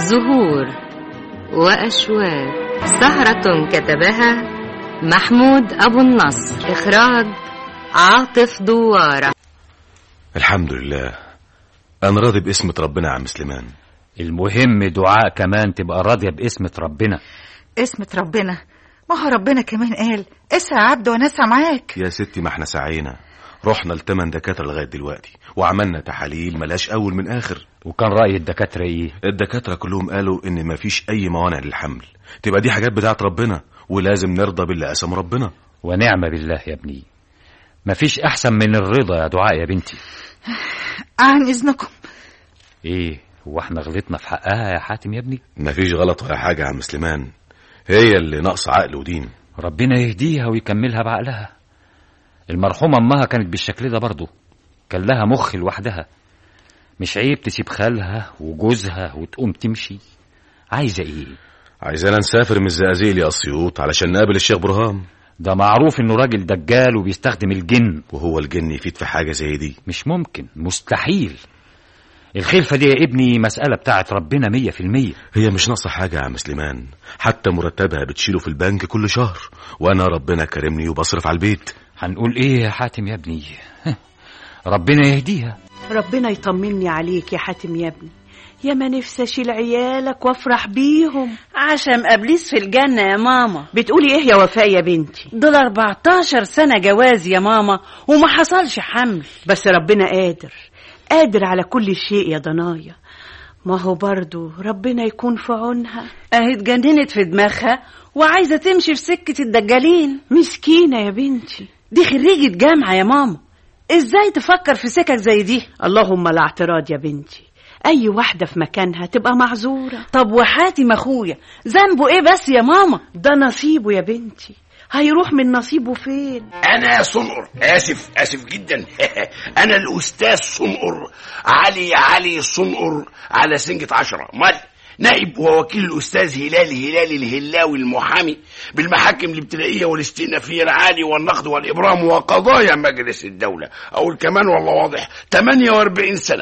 زهور وأشواق سهرة كتبها محمود أبو النصر إخراج عاطف دوارة الحمد لله أنا راضي باسمة ربنا يا عم سليمان المهم دعاء كمان تبقى راضية باسمة ربنا اسمة ربنا ما هو ربنا كمان قال اسعى يا عبد وانا اسعى معاك يا ستي ما احنا سعينا رحنا لتمن دكاترة لغاية دلوقتي وعملنا تحاليل ملاش أول من آخر وكان رأي الدكاترة ايه الدكاترة كلهم قالوا إن مفيش أي موانع للحمل تبقى دي حاجات بتاعت ربنا ولازم نرضى باللي قسم ربنا ونعم بالله يا ابني مفيش أحسن من الرضا يا دعاء يا بنتي عن اذنكم ايه هو احنا غلطنا في حقها يا حاتم يا ابني مفيش غلط ولا حاجة يا عم سليمان هي اللي ناقصة عقل ودين ربنا يهديها ويكملها بعقلها المرحومة أمها كانت بالشكل ده برضه كان لها مخ لوحدها مش عيب تسيب خالها وجوزها وتقوم تمشي عايزة ايه عايزانا نسافر من الزقازيق لأسيوط علشان نقابل الشيخ برهام ده معروف انه راجل دجال وبيستخدم الجن وهو الجن يفيد في حاجة زي دي مش ممكن مستحيل الخلفة دي يا ابني مسألة بتاعت ربنا مية في المية هي مش ناقصة حاجة يا عم سليمان حتى مرتبها بتشيله في البنك كل شهر وأنا ربنا كرمني وبصرف على البيت هنقول ايه يا حاتم يا ابني ربنا يهديها ربنا يطمني عليك يا حاتم يا ابني يا ما نفسي اشيل عيالك وافرح بيهم عشم ابليس في الجنه يا ماما بتقولي ايه يا وفاء يا بنتي دول 14 سنه جواز يا ماما وما حصلش حمل بس ربنا قادر قادر على كل شيء يا ضنايا ما هو برضو ربنا يكون في عونها اهي اتجننت في دماغها وعايزه تمشي في سكه الدجالين مسكينة يا بنتي دي خريجه جامعه يا ماما ازاي تفكر في سكك زي دي اللهم لا اعتراض يا بنتي اي واحدة في مكانها تبقى معذورة طب وحاتم اخويا ذنبه ايه بس يا ماما ده نصيبه يا بنتي هيروح من نصيبه فين انا صنقر اسف اسف جدا انا الاستاذ صنقر علي علي صنقر على سنجة عشرة مال نائب ووكيل الاستاذ هلال هلال الهلاوي المحامي بالمحاكم الابتدائيه والاستئنافيه العالي والنقد والابرام وقضايا مجلس الدوله اقول كمان والله واضح 48 سنه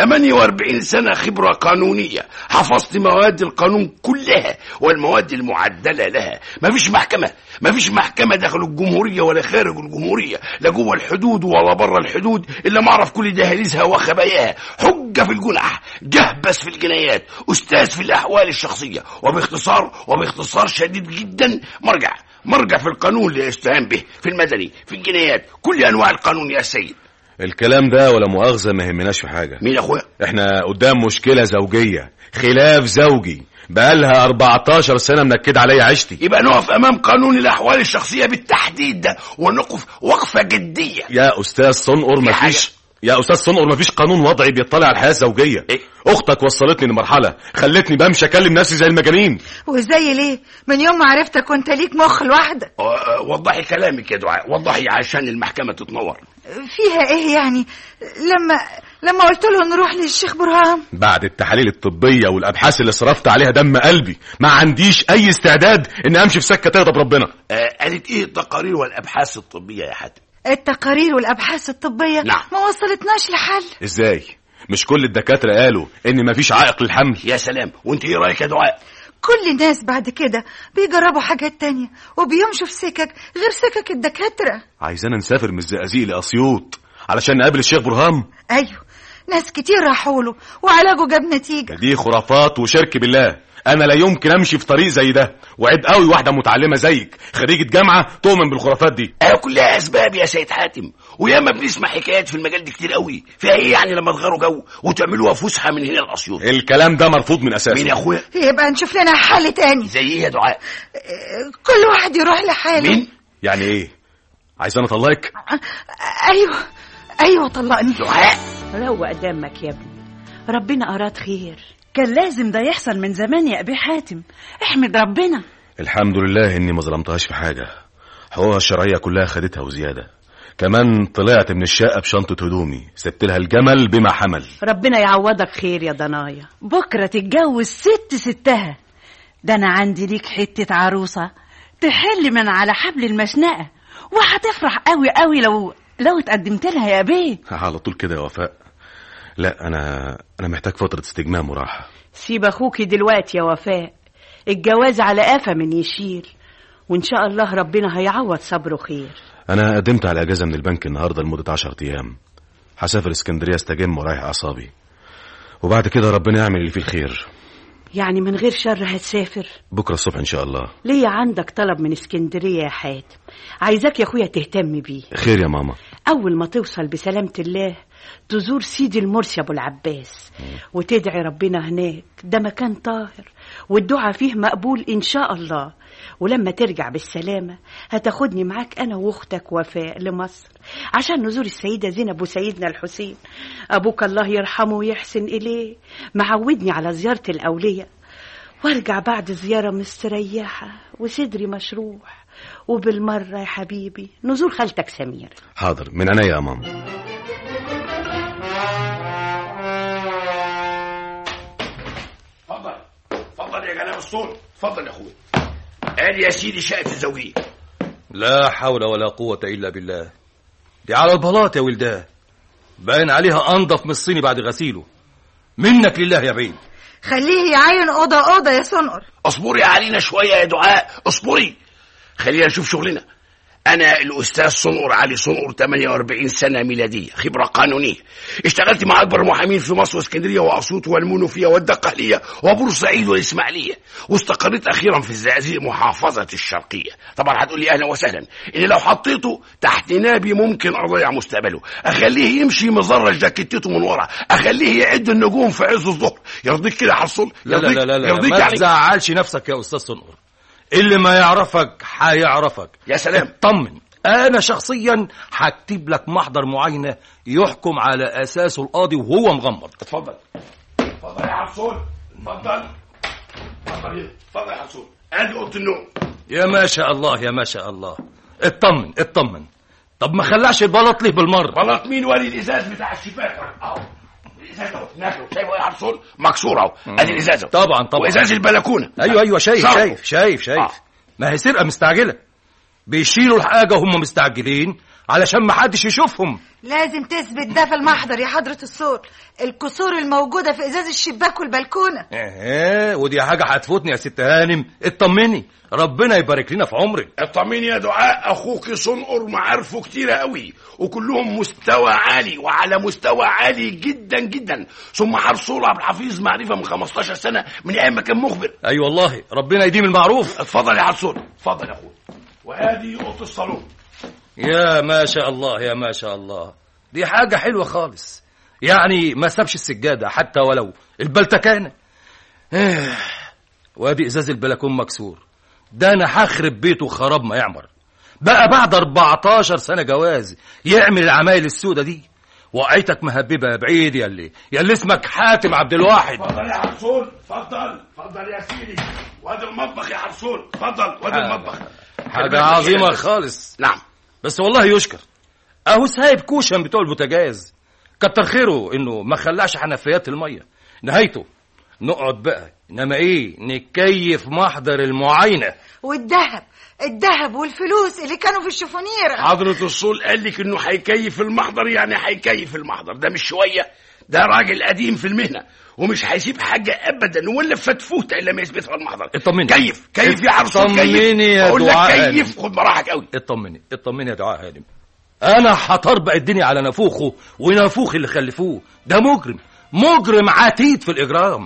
48 سنة خبرة قانونية حفظت مواد القانون كلها والمواد المعدلة لها ما فيش محكمة ما فيش محكمة داخل الجمهورية ولا خارج الجمهورية لا جوه الحدود ولا بره الحدود إلا ما أعرف كل دهاليزها وخباياها حجة في الجنح جهبس في الجنايات أستاذ في الأحوال الشخصية وباختصار وباختصار شديد جدا مرجع مرجع في القانون اللي يستهان به في المدني في الجنايات كل أنواع القانون يا سيد الكلام ده ولا مؤاخذة ما يهمناش في حاجة مين يا أخويا احنا قدام مشكلة زوجية خلاف زوجي بقالها 14 سنة منكد عليا عيشتي يبقى نقف امام قانون الاحوال الشخصيه بالتحديد ده ونقف وقفه جديه يا أستاذ صنقر في حاجة. مفيش يا أستاذ صنقر مفيش قانون وضعي بيطلع على الحياة الزوجية إيه؟ أختك وصلتني لمرحلة خلتني بمشي أكلم نفسي زي المجانين وازاي ليه من يوم ما عرفتك وانت ليك مخ لوحدك أه، وضحي كلامك يا دعاء وضحي عشان المحكمه تتنور فيها ايه يعني لما لما قلت له نروح للشيخ برهام بعد التحاليل الطبية والأبحاث اللي صرفت عليها دم قلبي ما عنديش أي استعداد إن أمشي في سكة تغضب ربنا أه، قالت ايه التقارير والابحاث الطبيه يا حاتم التقارير والابحاث الطبيه نعم. ما وصلتناش لحل إزاي مش كل الدكاترة قالوا إن مفيش عائق للحمل يا سلام وانت ايه رايك يا دعاء كل الناس بعد كده بيجربوا حاجات تانية وبيمشوا في سكك غير سكك الدكاترة عايزانا نسافر من الزقازيق لأسيوط علشان نقابل الشيخ برهام أيوه ناس كتير راحوا له وعلاجه جاب نتيجة دي خرافات وشرك بالله انا لا يمكن امشي في طريق زي ده وعيب قوي واحده متعلمه زيك خريجه جامعه تؤمن بالخرافات دي اه كلها اسباب يا سيد حاتم وياما بنسمع حكايات في المجال دي كتير قوي فيها ايه يعني لما تغيروا جو وتعملوها فسحه من هنا لاسيوط الكلام ده مرفوض من اساسه مين يا اخويا يبقى نشوف لنا حل تاني زي ايه يا دعاء كل واحد يروح لحاله مين يعني ايه عايزانا اطلقك أيوه أيوه طلقني دعاء روق دمك يا ابني ربنا اراد خير كان لازم ده يحصل من زمان يا ابي حاتم احمد ربنا الحمد لله اني ما ظلمتهاش في حاجه حقوقها الشرعيه كلها خدتها وزياده كمان طلعت من الشقه بشنطه هدومي سبت لها الجمل بما حمل ربنا يعوضك خير يا ضنايا بكره تتجوز ست ستها ده انا عندي ليك حته عروسه تحل من على حبل المشنقه وهتفرح قوي قوي لو لو اتقدمت لها يا بيه على طول كده يا وفاء لا انا انا محتاج فتره استجمام وراحه سيب اخوكي دلوقتي يا وفاء الجواز على قفا من يشيل وان شاء الله ربنا هيعوض صبره خير انا قدمت على اجازه من البنك النهارده لمده 10 ايام هسافر اسكندريه استجم ورايح اعصابي وبعد كده ربنا يعمل اللي فيه الخير يعني من غير شر هتسافر بكره الصبح ان شاء الله ليه عندك طلب من اسكندرية يا حاتم عايزاك يا اخويا تهتم بيه خير يا ماما أول ما توصل بسلامة الله تزور سيدي المرسي أبو العباس وتدعي ربنا هناك ده مكان طاهر والدعاء فيه مقبول إن شاء الله ولما ترجع بالسلامة هتاخدني معاك أنا وأختك وفاء لمصر عشان نزور السيدة زينب وسيدنا الحسين أبوك الله يرحمه ويحسن إليه معودني على زيارة الأولياء وارجع بعد زيارة مستريحة وصدري مشروح وبالمرة يا حبيبي نزور خالتك سمير حاضر من عينيا يا ماما اتفضل اتفضل يا جناب الصوت اتفضل يا اخويا ادي يا سيدي شقه الزوجيه لا حول ولا قوة إلا بالله دي على البلاط يا ولدان باين عليها أنضف من الصيني بعد غسيله منك لله يا بعيد خليه يعين أوضة أوضة يا سنقر اصبري علينا شويه يا دعاء اصبري خلينا نشوف شغلنا انا الاستاذ صنقر علي صنقر 48 سنه ميلاديه خبره قانونيه اشتغلت مع اكبر محامين في مصر واسكندريه واسيوط والمنوفيه والدقهليه وبورسعيد والاسماعيليه واستقريت اخيرا في الزقازيق محافظه الشرقيه طبعا هتقول لي اهلا وسهلا ان لو حطيته تحت نابي ممكن اضيع مستقبله اخليه يمشي مزرج جاكيتته من ورا اخليه يعد النجوم في عز الظهر يرضيك كده يا حصول لا لا يرضيك- لا لا, لا يرضيك ما يعني تزعلش نفسك يا أستاذ صنقر اللي ما يعرفك هيعرفك يا سلام اطمن أنا شخصيا هكتب لك محضر معاينة يحكم على أساسه القاضي وهو مغمض اتفضل اتفضل يا حصول اتفضل اتفضل هنا. اتفضل يا حصول ادي اوضه النوم يا ما شاء الله يا ما شاء الله اطمن اطمن طب ما خلاش البلاط ليه بالمرة بلاط مين ولي الازاز بتاع الشباك اهو الازاز اهو هناك أهو. شايفه يا حصول مكسور اهو ادي الازاز أهو. طبعا طبعا وازاز البلكونه ايوه ايوه شايف صرفه. شايف شايف شايف آه. ما هي سرقه مستعجله بيشيلوا الحاجه وهم مستعجلين علشان ما حدش يشوفهم لازم تثبت ده في المحضر يا حضرة الصوت الكسور الموجودة في إزاز الشباك والبلكونة ايه ودي حاجه هتفوتني يا ست هانم اطمني ربنا يبارك لنا في عمرك اطمني يا دعاء اخوك صنقر معارفه كتيرة قوي وكلهم مستوى عالي وعلى مستوى عالي جدا جدا ثم حرصول عبد الحفيظ معرفه من 15 سنه من ايام ما كان مخبر اي أيوة والله ربنا يديم المعروف اتفضل يا حرصول اتفضل يا اخويا وادي اوضه الصالون يا ما شاء الله يا ما شاء الله دي حاجه حلوه خالص يعني ما سابش السجاده حتى ولو البلتكانه إيه، وادي ازاز البلكون مكسور ده انا هخرب بيته خراب ما يعمر بقى بعد 14 سنه جواز يعمل العمايل السودة دي وقعتك مهببه يا بعيد يا اللي يا اللي اسمك حاتم عبد الواحد اتفضل يا حرصول اتفضل اتفضل يا سيدي وادي المطبخ يا حرصول اتفضل وادي حاجة- المطبخ حاجه عظيمه خالص نعم بس والله يشكر اهو سايب كوشن بتوع البوتاجاز كتر خيره انه ما خلاش حنفيات الميه نهايته نقعد بقى انما ايه نكيف محضر المعاينه والذهب الذهب والفلوس اللي كانوا في الشفونير حضرة الصول قال لك انه هيكيف المحضر يعني هيكيف المحضر ده مش شوية ده راجل قديم في المهنة ومش هيسيب حاجة ابدا ولا فتفوتة الا ما يثبتها المحضر اطمني. كيف كيف يا عرصون كيف اطمني يا اقول لك دعاء كيف خد براحك قوي اطمني اطمني يا دعاء هانم انا هطربق الدنيا على نافوخه ونافوخ اللي خلفوه ده مجرم مجرم عتيد في الاجرام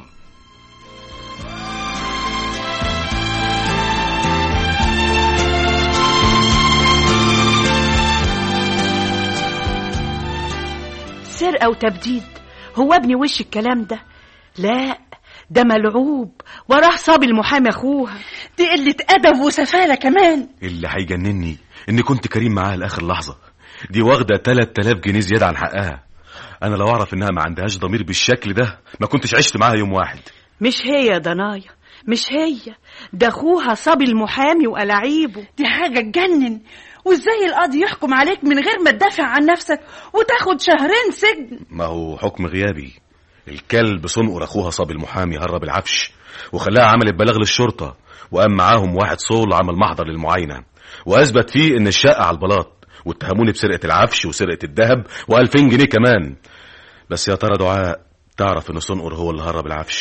سرقة وتبديد هو ابني وش الكلام ده لا ده ملعوب وراه صبي المحامي اخوها دي قلة أدب وسفالة كمان اللي هيجنني اني كنت كريم معاها لاخر لحظه دي واخده 3000 جنيه زياده عن حقها انا لو اعرف انها ما عندهاش ضمير بالشكل ده ما كنتش عشت معاها يوم واحد مش هي يا ضنايا مش هي ده اخوها صبي المحامي وألاعيبه دي حاجة تجنن وازاي القاضي يحكم عليك من غير ما تدافع عن نفسك وتاخد شهرين سجن ما هو حكم غيابي الكلب صنقر اخوها صاب المحامي هرب العفش وخلاها عملت بلاغ للشرطه وقام معاهم واحد صول عمل محضر للمعاينه واثبت فيه ان الشقه على البلاط واتهموني بسرقه العفش وسرقه الذهب و2000 جنيه كمان بس يا ترى دعاء تعرف ان صنقر هو اللي هرب العفش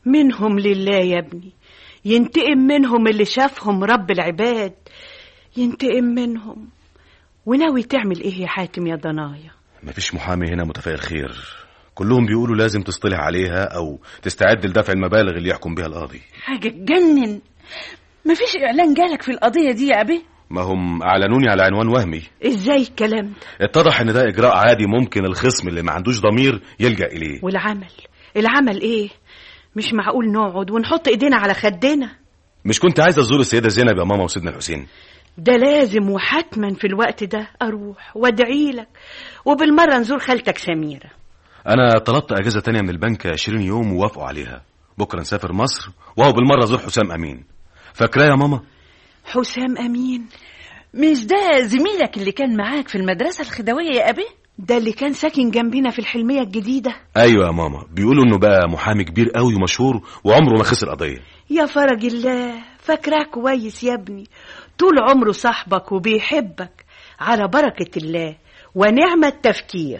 منهم لله يا ابني ينتقم منهم اللي شافهم رب العباد ينتقم منهم وناوي تعمل ايه يا حاتم يا ضنايا مفيش محامي هنا متفائل خير كلهم بيقولوا لازم تصطلح عليها او تستعد لدفع المبالغ اللي يحكم بها القاضي حاجة تجنن مفيش إعلان جالك في القضية دي يا أبي ما هم اعلنوني على عنوان وهمي ازاي الكلام ده اتضح ان ده اجراء عادي ممكن الخصم اللي ما عندوش ضمير يلجا اليه والعمل العمل ايه مش معقول نقعد ونحط ايدينا على خدنا مش كنت عايز ازور السيده زينب يا ماما وسيدنا الحسين ده لازم وحتما في الوقت ده اروح وادعي لك وبالمره نزور خالتك سميره انا طلبت اجازه تانية من البنك 20 يوم ووافقوا عليها بكره نسافر مصر وهو بالمره ازور حسام امين فاكراه يا ماما حسام امين مش ده زميلك اللي كان معاك في المدرسة الخدوية يا أبي ده اللي كان ساكن جنبنا في الحلميه الجديده ايوه يا ماما بيقولوا انه بقى محامي كبير قوي ومشهور وعمره ما خسر قضيه يا فرج الله فاكراه كويس يا ابني طول عمره صاحبك وبيحبك على بركه الله ونعم التفكير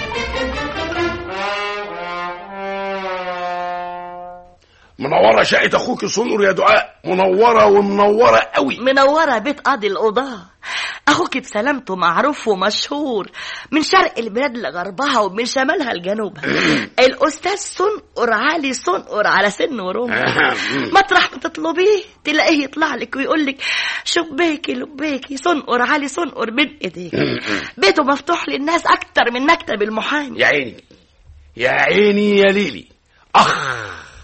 منورة شقة أخوك سنور يا دعاء منورة ومنورة قوي منورة بيت قاضي القضاة أخوك بسلامته معروف ومشهور من شرق البلاد لغربها ومن شمالها لجنوبها الأستاذ سنقر علي سنقر على سن ورمح مطرح ما تطلبيه تلاقيه يطلع لك ويقول لك شبيكي لبيكي سنقر علي سنقر بين ايديك بيته مفتوح للناس أكتر من مكتب المحامي يا عيني يا عيني يا ليلي أخ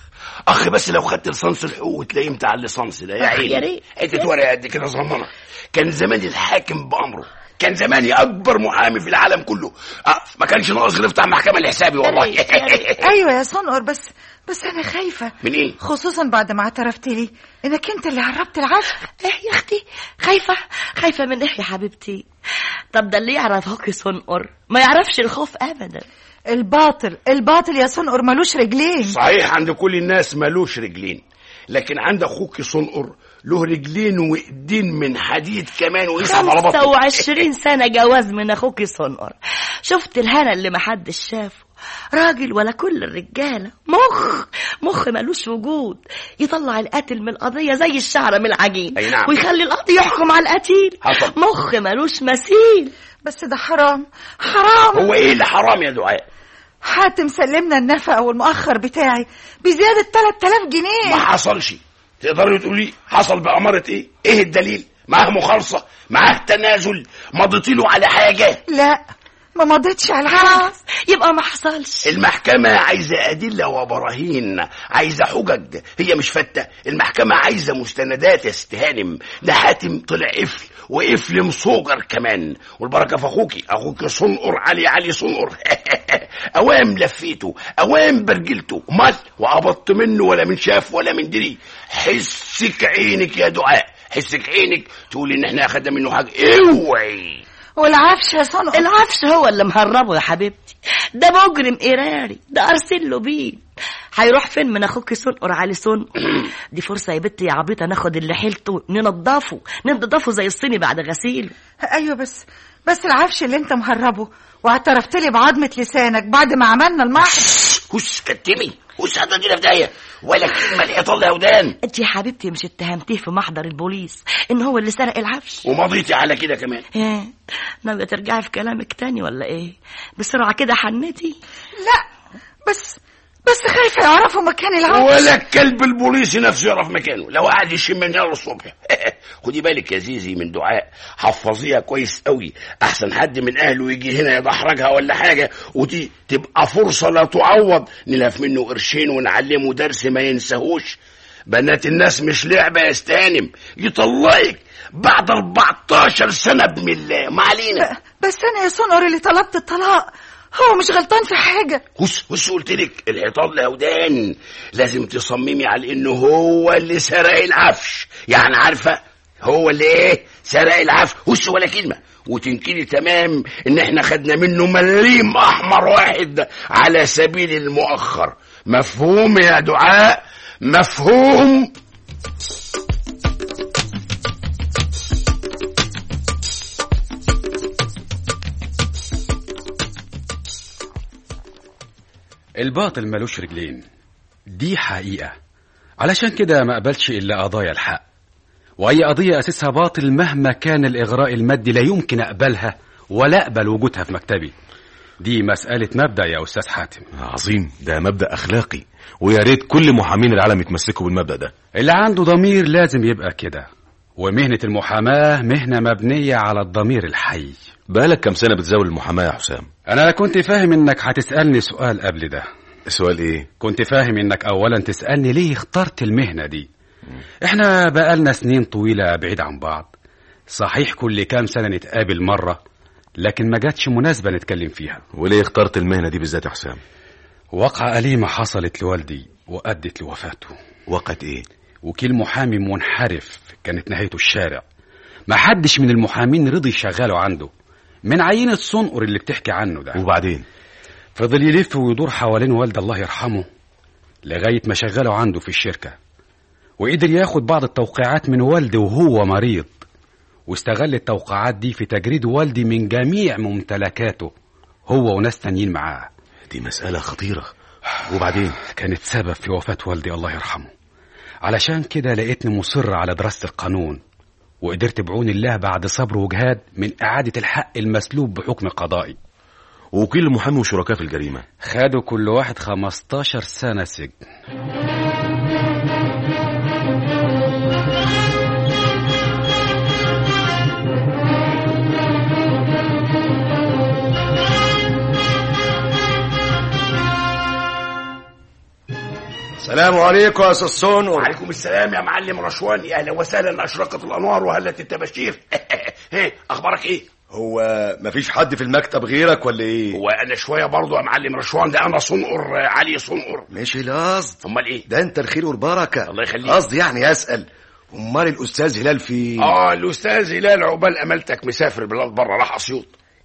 أخ بس لو خدت لصنص الحقوق وتلاقيه بتاع اللصنص ده يا أخ، عيني يا ريت. حتة ورقة قد كده صغننة كان زمان الحاكم بأمره كان زماني أكبر محامي في العالم كله أه ما كانش ناقص غير افتح محكمة لحسابي والله ايوه يا صنقر بس بس انا خايفه من ايه؟ خصوصا بعد ما اعترفت لي انك انت اللي عربت العشق ايه يا اختي خايفة خايفة من ايه يا حبيبتي طب ده اللي يعرف هوكي سنقر ما يعرفش الخوف ابدا الباطل الباطل يا صنقر ملوش رجلين صحيح عند كل الناس ملوش رجلين لكن عند اخوك صنقر له رجلين وايدين من حديد كمان ويسحب على بطنه 25 سنة جواز من أخوك صنقر شفت الهنا اللي محدش شافه راجل ولا كل الرجالة مخ مخ ملوش وجود يطلع القاتل من القضية زي الشعرة من العجين أي نعم. ويخلي القاضي يحكم على القتيل حصل. مخ ملوش مثيل بس ده حرام حرام هو ايه اللي حرام يا دعاء حاتم سلمنا النفقه والمؤخر بتاعي بزياده 3000 جنيه ما حصلش تقدري تقولي حصل بأمارة ايه ايه الدليل معاه مخالصة معاه تنازل مضيتي له على حاجة لا ما مضيتش على حاجه خلاص يبقى ما حصلش المحكمة عايزة أدلة وبراهين عايزة حجج هي مش فتة المحكمة عايزة مستندات يا ست هانم ده حاتم طلع قفل وقفل مصوجر كمان والبركة في أخوكي أخوك صنقر علي علي صنقر أوام لفيته أوام برجلته مال وقبضت منه ولا من شاف ولا من دري حسك عينك يا دعاء حسك عينك تقول إن احنا أخدنا منه حاجة اوعي والعفش يا صنقر العفش هو اللي مهربه يا حبيبتي ده مجرم إيراري ده أرسل له بيه هيروح فين من اخوك سنقر علي سنقر دي فرصه يا بنتي يا عبيطه ناخد اللي حيلته ننضفه ننضفه زي الصيني بعد غسيله ايوه بس بس العفش اللي انت مهربه واعترفت لي بعظمه لسانك بعد ما عملنا المحضر هش كتمي هش هذا دي في داهية ولا كلمة الحيطان لها ودان انت يا حبيبتي مش اتهمتيه في محضر البوليس ان هو اللي سرق العفش ومضيتي على كده كمان ايه ناويه ترجعي في كلامك تاني ولا ايه بسرعه كده حنتي لا بس بس خايفه يعرفوا مكان العفش ولا الكلب البوليسي نفسه يعرف مكانه لو قعد يشم من هنا للصبح خدي بالك يا زيزي من دعاء حفظيها كويس قوي احسن حد من اهله يجي هنا يدحرجها ولا حاجه ودي تبقى فرصه لا تعوض نلف منه قرشين ونعلمه درس ما ينساهوش بنات الناس مش لعبه يا استهانم يطلقك بعد 14 سنه ابن الله ما علينا بس انا يا صنقر اللي طلبت الطلاق هو مش غلطان في حاجه هس هس قلت لك الحيطان لهودان لازم تصممي على انه هو اللي سرق العفش يعني عارفه هو اللي ايه سرق العفش هس ولا كلمه وتنكري تمام ان احنا خدنا منه مليم احمر واحد على سبيل المؤخر مفهوم يا دعاء مفهوم الباطل ملوش رجلين دي حقيقة علشان كده ما قبلش إلا قضايا الحق وأي قضية أساسها باطل مهما كان الإغراء المادي لا يمكن أقبلها ولا أقبل وجودها في مكتبي دي مسألة مبدأ يا أستاذ حاتم عظيم ده مبدأ أخلاقي ويا ريت كل محامين العالم يتمسكوا بالمبدأ ده اللي عنده ضمير لازم يبقى كده ومهنة المحاماة مهنة مبنية على الضمير الحي بقالك كام سنة بتزاول المحاماة يا حسام أنا كنت فاهم إنك هتسألني سؤال قبل ده السؤال إيه؟ كنت فاهم إنك أولا تسألني ليه اخترت المهنة دي إحنا بقالنا سنين طويلة بعيد عن بعض صحيح كل كام سنة نتقابل مرة لكن ما جاتش مناسبة نتكلم فيها وليه اخترت المهنة دي بالذات يا حسام؟ وقعة أليمة حصلت لوالدي وأدت لوفاته وقت إيه؟ وكيل محامي منحرف كانت نهايته الشارع ما حدش من المحامين رضي يشغله عنده من عينة صنقر اللي بتحكي عنه ده وبعدين فضل يلف ويدور حوالين والد الله يرحمه لغاية ما شغله عنده في الشركة وقدر ياخد بعض التوقيعات من والدي وهو مريض واستغل التوقيعات دي في تجريد والدي من جميع ممتلكاته هو وناس تانيين معاه دي مسألة خطيرة وبعدين كانت سبب في وفاة والدي الله يرحمه علشان كده لقيتني مصر على دراسة القانون وقدرت بعون الله بعد صبر وجهاد من إعادة الحق المسلوب بحكم قضائي وكيل المحامي وشركاء في الجريمة خدوا كل واحد 15 سنة سجن السلام عليكم يا سسون وعليكم السلام يا معلم رشوان يا اهلا وسهلا اشرقت الانوار وهلت التباشير ايه اخبارك ايه هو مفيش حد في المكتب غيرك ولا ايه هو انا شويه برضه يا معلم رشوان ده انا صنقر علي صنقر مش القصد امال ايه ده انت الخير والبركه الله يخليك قصدي يعني اسال امال الاستاذ هلال في اه الاستاذ هلال عقبال امالتك مسافر بلاد بره راح اسيوط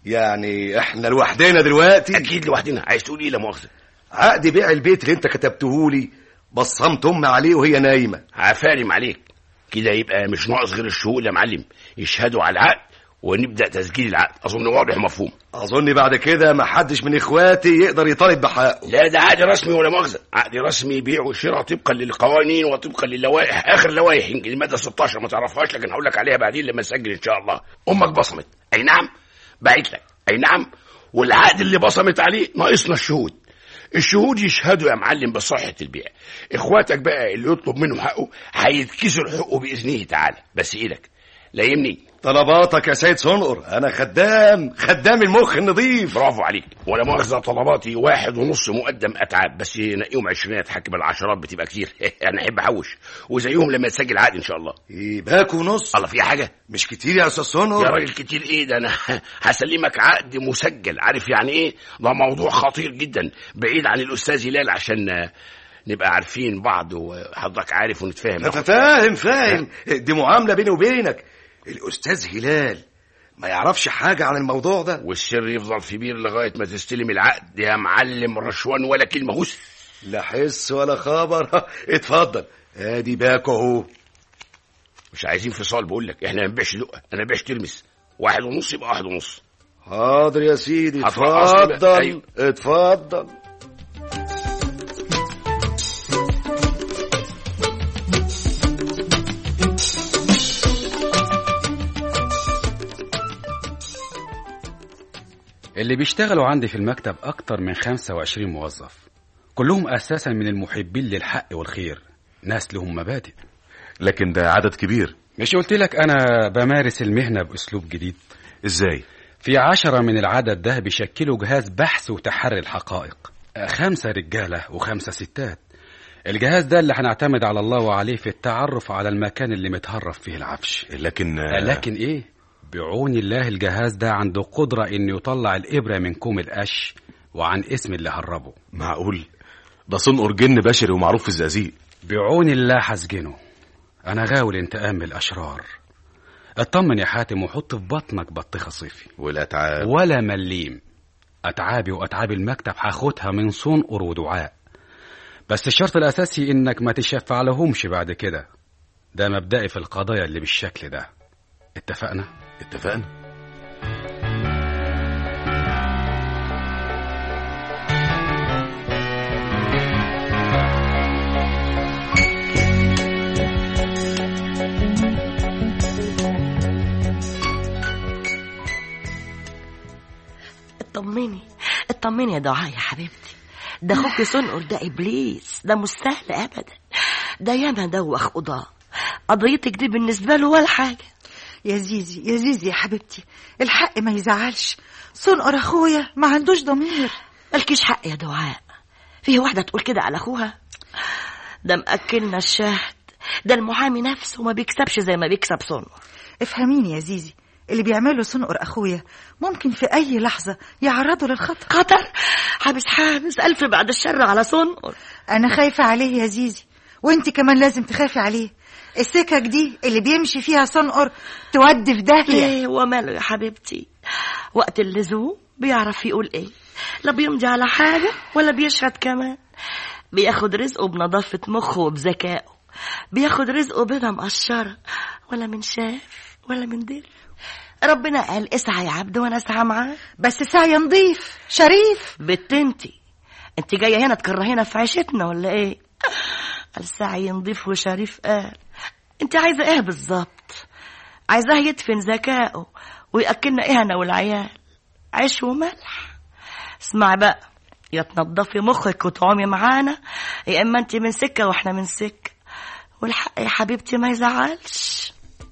يعني احنا لوحدنا دلوقتي اكيد لوحدنا عايز تقول ايه لا مؤاخذه عقد بيع البيت اللي انت كتبته لي بصمت امي عليه وهي نايمه عفارم عليك كده يبقى مش ناقص غير الشهود يا معلم يشهدوا على العقد ونبدا تسجيل العقد اظن واضح ومفهوم اظن بعد كده ما حدش من اخواتي يقدر يطالب بحقه لا ده عقد رسمي ولا مؤاخذه عقد رسمي بيع وشراء طبقا للقوانين وطبقا للوائح اخر لوائح يمكن الماده 16 ما تعرفهاش لكن هقول لك عليها بعدين لما نسجل ان شاء الله امك بصمت اي نعم بعت لك اي نعم والعقد اللي بصمت عليه ناقصنا الشهود الشهود يشهدوا يا معلم بصحة البيع اخواتك بقى اللي يطلب منهم حقه هيتكسر حقه بإذنه تعالى بس ايدك لا يمني طلباتك يا سيد صنقر انا خدام خدام المخ النظيف برافو عليك ولا مؤاخذة طلباتي واحد ونص مقدم اتعاب بس نقيهم عشرينات حكم العشرات بتبقى كتير انا احب احوش وزيهم لما تسجل عقد ان شاء الله ايه باكو ونص الله فيها حاجة مش كتير يا استاذ صنقر يا راجل كتير ايه ده انا هسلمك عقد مسجل عارف يعني ايه ده موضوع خطير جدا بعيد عن الاستاذ هلال عشان نبقى عارفين بعض وحضرتك عارف ونتفاهم فاهم فاهم دي معامله بيني وبينك الاستاذ هلال ما يعرفش حاجة عن الموضوع ده والسر يفضل في بير لغاية ما تستلم العقد يا معلم رشوان ولا كلمة هس لا حس ولا خبر اتفضل ادي باكو اهو مش عايزين فصال بقول لك احنا ما نبيعش دقة انا بيعش ترمس واحد ونص يبقى واحد ونص حاضر يا سيدي هترقصني بقى. اتفضل أيوة. اتفضل اللي بيشتغلوا عندي في المكتب أكتر من 25 موظف كلهم أساسا من المحبين للحق والخير ناس لهم مبادئ لكن ده عدد كبير مش قلت لك أنا بمارس المهنة بأسلوب جديد ازاي في عشرة من العدد ده بيشكلوا جهاز بحث وتحري الحقائق خمسة رجالة وخمسة ستات الجهاز ده اللي هنعتمد على الله وعليه في التعرف على المكان اللي متهرب فيه العفش لكن لكن ايه بعون الله الجهاز ده عنده قدرة انه يطلع الابرة من كوم القش وعن اسم اللي هربه معقول ده صنقر جن بشري ومعروف في الزقازيق بعون الله هسجنه انا غاوي انتقام من الاشرار اطمن يا حاتم وحط في بطنك بطيخه صيفي والاتعاب ولا مليم اتعابي واتعاب المكتب هاخدها من صنقر ودعاء بس الشرط الاساسي انك ما تشفع لهمش بعد كده ده مبدئي في القضايا اللي بالشكل ده اتفقنا اتفقنا اطمني يا دعاء يا حبيبتي ده اخوك سنقر ده ابليس ده مش سهل ابدا ده ياما دوخ قضاء قضيتك دي بالنسبه له ولا حاجه يا زيزي يا زيزي يا حبيبتي الحق ما يزعلش صنقر اخويا ما عندوش ضمير مالكيش حق يا دعاء فيه واحده تقول كده على اخوها ده مأكلنا الشهد ده المحامي نفسه ما بيكسبش زي ما بيكسب صنقر افهميني يا زيزي اللي بيعمله صنقر اخويا ممكن في اي لحظه يعرضه للخطر خطر حابس حابس الف بعد الشر على صنقر انا خايفه عليه يا زيزي وانت كمان لازم تخافي عليه السكك دي اللي بيمشي فيها صنقر تودي في داهيه ايه وماله يا حبيبتي وقت اللزوم بيعرف يقول ايه لا بيمضي على حاجه ولا بيشهد كمان بياخد رزقه بنظافه مخه وبذكائه بياخد رزقه بيضة مقشرة ولا من شاف ولا من دل ربنا قال اسعى يا عبد وانا اسعى معاه بس سعي نضيف شريف بت انتي انت جايه هنا تكرهينا في عيشتنا ولا ايه السعي نضيف وشريف قال انت عايزه ايه بالظبط عايزاه يدفن ذكائه وياكلنا ايه انا والعيال عيش وملح اسمعي بقى يا تنضفي مخك وتعومي معانا يا اما انت من سكه واحنا من سكه والحق يا حبيبتي ما يزعلش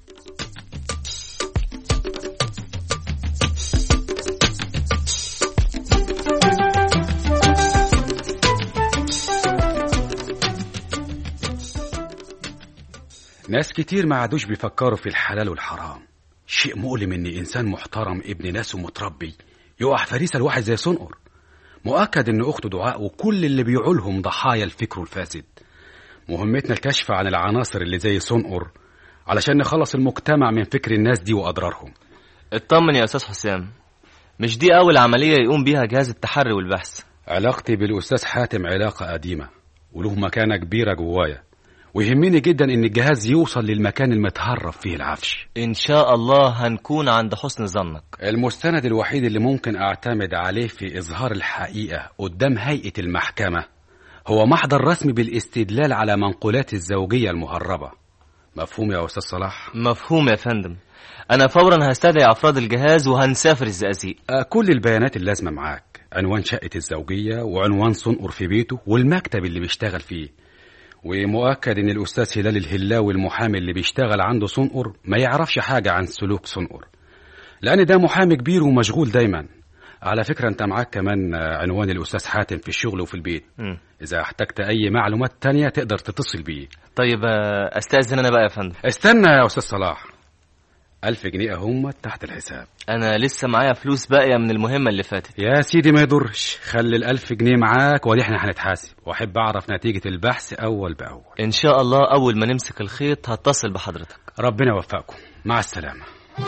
ناس كتير ما عادوش بيفكروا في الحلال والحرام شيء مؤلم ان انسان محترم ابن ناس ومتربي يقع فريسه لواحد زي صنقر مؤكد ان اخته دعاء وكل اللي بيعولهم ضحايا الفكر الفاسد مهمتنا الكشف عن العناصر اللي زي صنقر علشان نخلص المجتمع من فكر الناس دي واضرارهم اطمن يا استاذ حسام مش دي اول عمليه يقوم بيها جهاز التحري والبحث علاقتي بالاستاذ حاتم علاقه قديمه وله مكانه كبيره جوايا ويهمني جدا ان الجهاز يوصل للمكان المتهرب فيه العفش ان شاء الله هنكون عند حسن ظنك المستند الوحيد اللي ممكن اعتمد عليه في اظهار الحقيقه قدام هيئه المحكمه هو محضر رسمي بالاستدلال على منقولات الزوجيه المهربه مفهوم يا استاذ صلاح مفهوم يا فندم انا فورا هستدعي افراد الجهاز وهنسافر الزقازيق آه، كل البيانات اللازمه معاك عنوان شقه الزوجيه وعنوان صنقر في بيته والمكتب اللي بيشتغل فيه ومؤكد ان الاستاذ هلال الهلاوي المحامي اللي بيشتغل عنده صنقر ما يعرفش حاجه عن سلوك صنقر لان ده محامي كبير ومشغول دايما على فكره انت معاك كمان آه، عنوان الاستاذ حاتم في الشغل وفي البيت مم. اذا احتجت اي معلومات تانية تقدر تتصل بيه طيب آه، استاذن انا بقى يا فندم استنى يا استاذ صلاح ألف جنيه هم تحت الحساب انا لسه معايا فلوس باقيه من المهمه اللي فاتت يا سيدي ما يضرش خلي الألف جنيه معاك ودي احنا هنتحاسب وأحب أعرف نتيجة البحث أول بأول ان شاء الله اول ما نمسك الخيط هتصل بحضرتك ربنا يوفقكم مع السلامة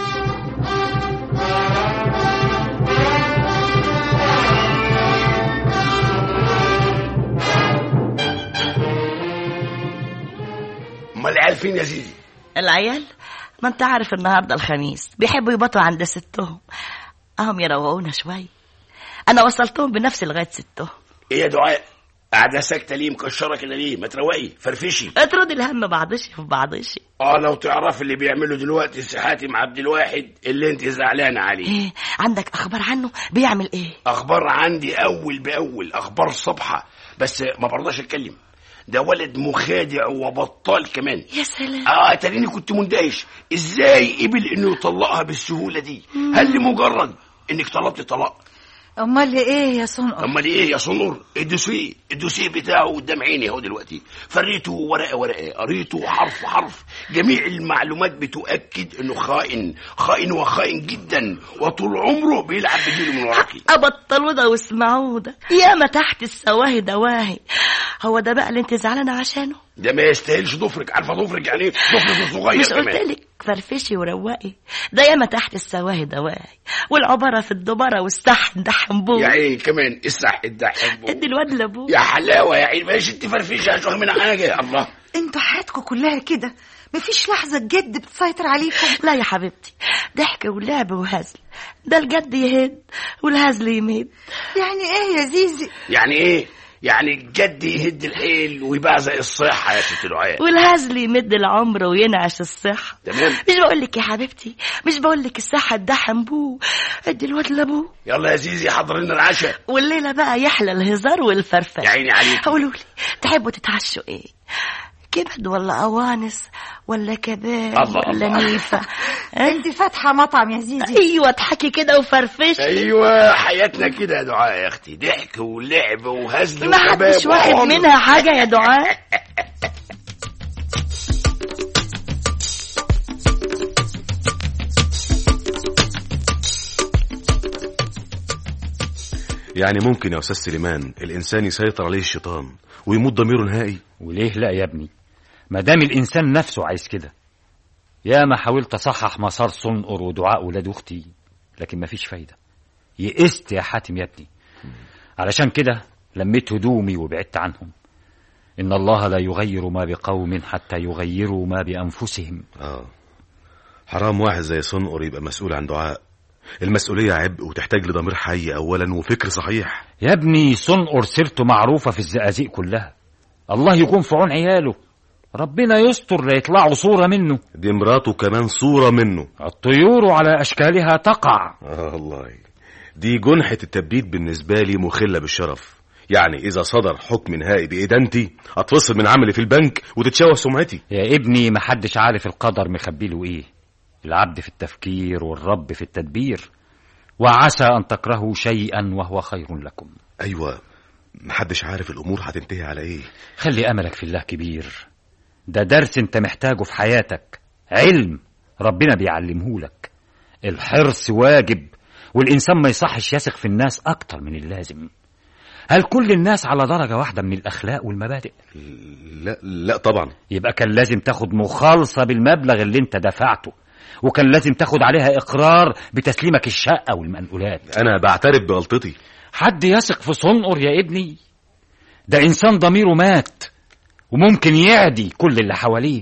امال العيال فين يا سيدي العيال ما انت عارف النهارده الخميس بيحبوا يبطوا عند ستهم اهم يروقونا شوي انا وصلتهم بنفسي لغايه ستهم ايه يا دعاء قاعده ساكته ليه مكشره كده ليه ما تروقي فرفشي اطرد الهم بعضشي في بعضشي اه لو تعرف اللي بيعمله دلوقتي سي حاتم عبد الواحد اللي انت زعلانه عليه ايه عندك اخبار عنه بيعمل ايه اخبار عندي اول باول اخبار صبحه بس ما برضاش اتكلم ده ولد مخادع وبطال كمان يا سلام اه تريني كنت مندهش ازاي قبل انه يطلقها بالسهوله دي هل لمجرد انك طلبت طلاق امال ايه يا صنقر امال ايه يا صنور الدوسيه الدوسيه بتاعه قدام عيني اهو دلوقتي فريته ورقه ورقه قريته حرف حرف جميع المعلومات بتؤكد انه خائن خائن وخائن جدا وطول عمره بيلعب بديله من وراكي ابطلوا ده واسمعوا ده ياما تحت السواهي دواهي هو ده بقى اللي انت زعلانه عشانه ده ما يستاهلش ضفرك عارفه ضفرك يعني ايه ضفرك صغير مش كمان قلت لك فرفشي وروقي ده ياما تحت السواهي دواهي والعباره في الدبره والسحن ده حنبوه يا عيني كمان الصح الدحيح ادي الواد لابوه يا حلاوه يا عيني ماشي انت فرفشه مش واخد منها حاجه الله انتوا حياتكم كلها كده مفيش لحظة جد بتسيطر عليكم لا يا حبيبتي ضحك ولعب وهزل ده الجد يهد والهزل يمد يعني ايه يا زيزي يعني ايه يعني الجد يهد الحيل ويبقى زي الصحة يا ست دعاء والهزل يمد العمر وينعش الصحة تمام مش بقول لك يا حبيبتي مش بقول لك الصحة تدحم بوه ادي الواد لابوه يلا يا زيزي حضر لنا العشاء والليلة بقى يحلى الهزار والفرفشة يا عيني عليك قولوا لي تحبوا تتعشوا ايه كبد ولا قوانص ولا كباب الله ولا الله. نيفة انت فاتحه مطعم يا زيزي ايوه اضحكي كده وفرفشي ايوه حياتنا كده يا دعاء يا اختي ضحك ولعب وهزل ما وشباب حدش واخد وعمر. منها حاجة يا دعاء يعني ممكن يا أستاذ سليمان الإنسان يسيطر عليه الشيطان ويموت ضميره نهائي وليه لا يا ابني ما دام الانسان نفسه عايز كده يا ما حاولت اصحح مسار صنقر ودعاء ولاد اختي لكن مفيش فايده يئست يا حاتم يا ابني علشان كده لميت هدومي وبعدت عنهم ان الله لا يغير ما بقوم حتى يغيروا ما بانفسهم آه حرام واحد زي صنقر يبقى مسؤول عن دعاء المسؤولية عبء وتحتاج لضمير حي أولا وفكر صحيح يا ابني صنقر سيرته معروفه في الزقازيق كلها الله يكون في عون عياله ربنا يستر لا يطلعوا صوره منه دي مراته كمان صورة منه الطيور على اشكالها تقع آه الله دي جنحة التبديد بالنسبة لي مخلة بالشرف يعني إذا صدر حكم نهائي بإدانتي أتفصل من عملي في البنك وتتشوه سمعتي يا ابني محدش عارف القدر مخبيله ايه العبد في التفكير والرب في التدبير وعسى ان تكرهوا شيئا وهو خير لكم أيوة محدش عارف الأمور هتنتهي على إيه خلي املك في الله كبير ده درس انت محتاجه في حياتك علم ربنا بيعلمه لك الحرص واجب والانسان ما يصحش يثق في الناس اكتر من اللازم هل كل الناس على درجة واحدة من الأخلاق والمبادئ؟ لا لا طبعا يبقى كان لازم تاخد مخالصة بالمبلغ اللي انت دفعته وكان لازم تاخد عليها إقرار بتسليمك الشقة والمنقولات أنا بعترف بغلطتي حد يثق في صنقر يا ابني ده إنسان ضميره مات وممكن يعدي كل اللي حواليه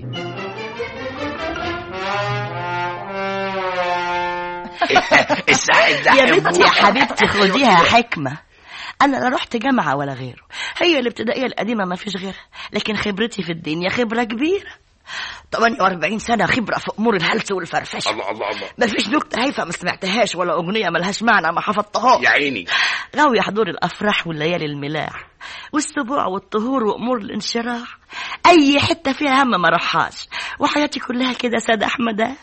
الساعد ده يا بنتي يا حبيبتي خديها حكمة أنا لا رحت جامعة ولا غيره هي الابتدائية القديمة ما فيش غيرها لكن خبرتي في الدنيا خبرة كبيرة 48 سنة خبرة في أمور الهلس والفرفشة الله الله الله ما فيش نكتة هايفة ما سمعتهاش ولا أغنية ملهاش معنى ما حفظتهاش يا عيني غاوية حضور الأفراح والليالي الملاح والسبوع والطهور وأمور الانشراح أي حتة فيها هم ما رحاش وحياتي كلها كده ساد أحمد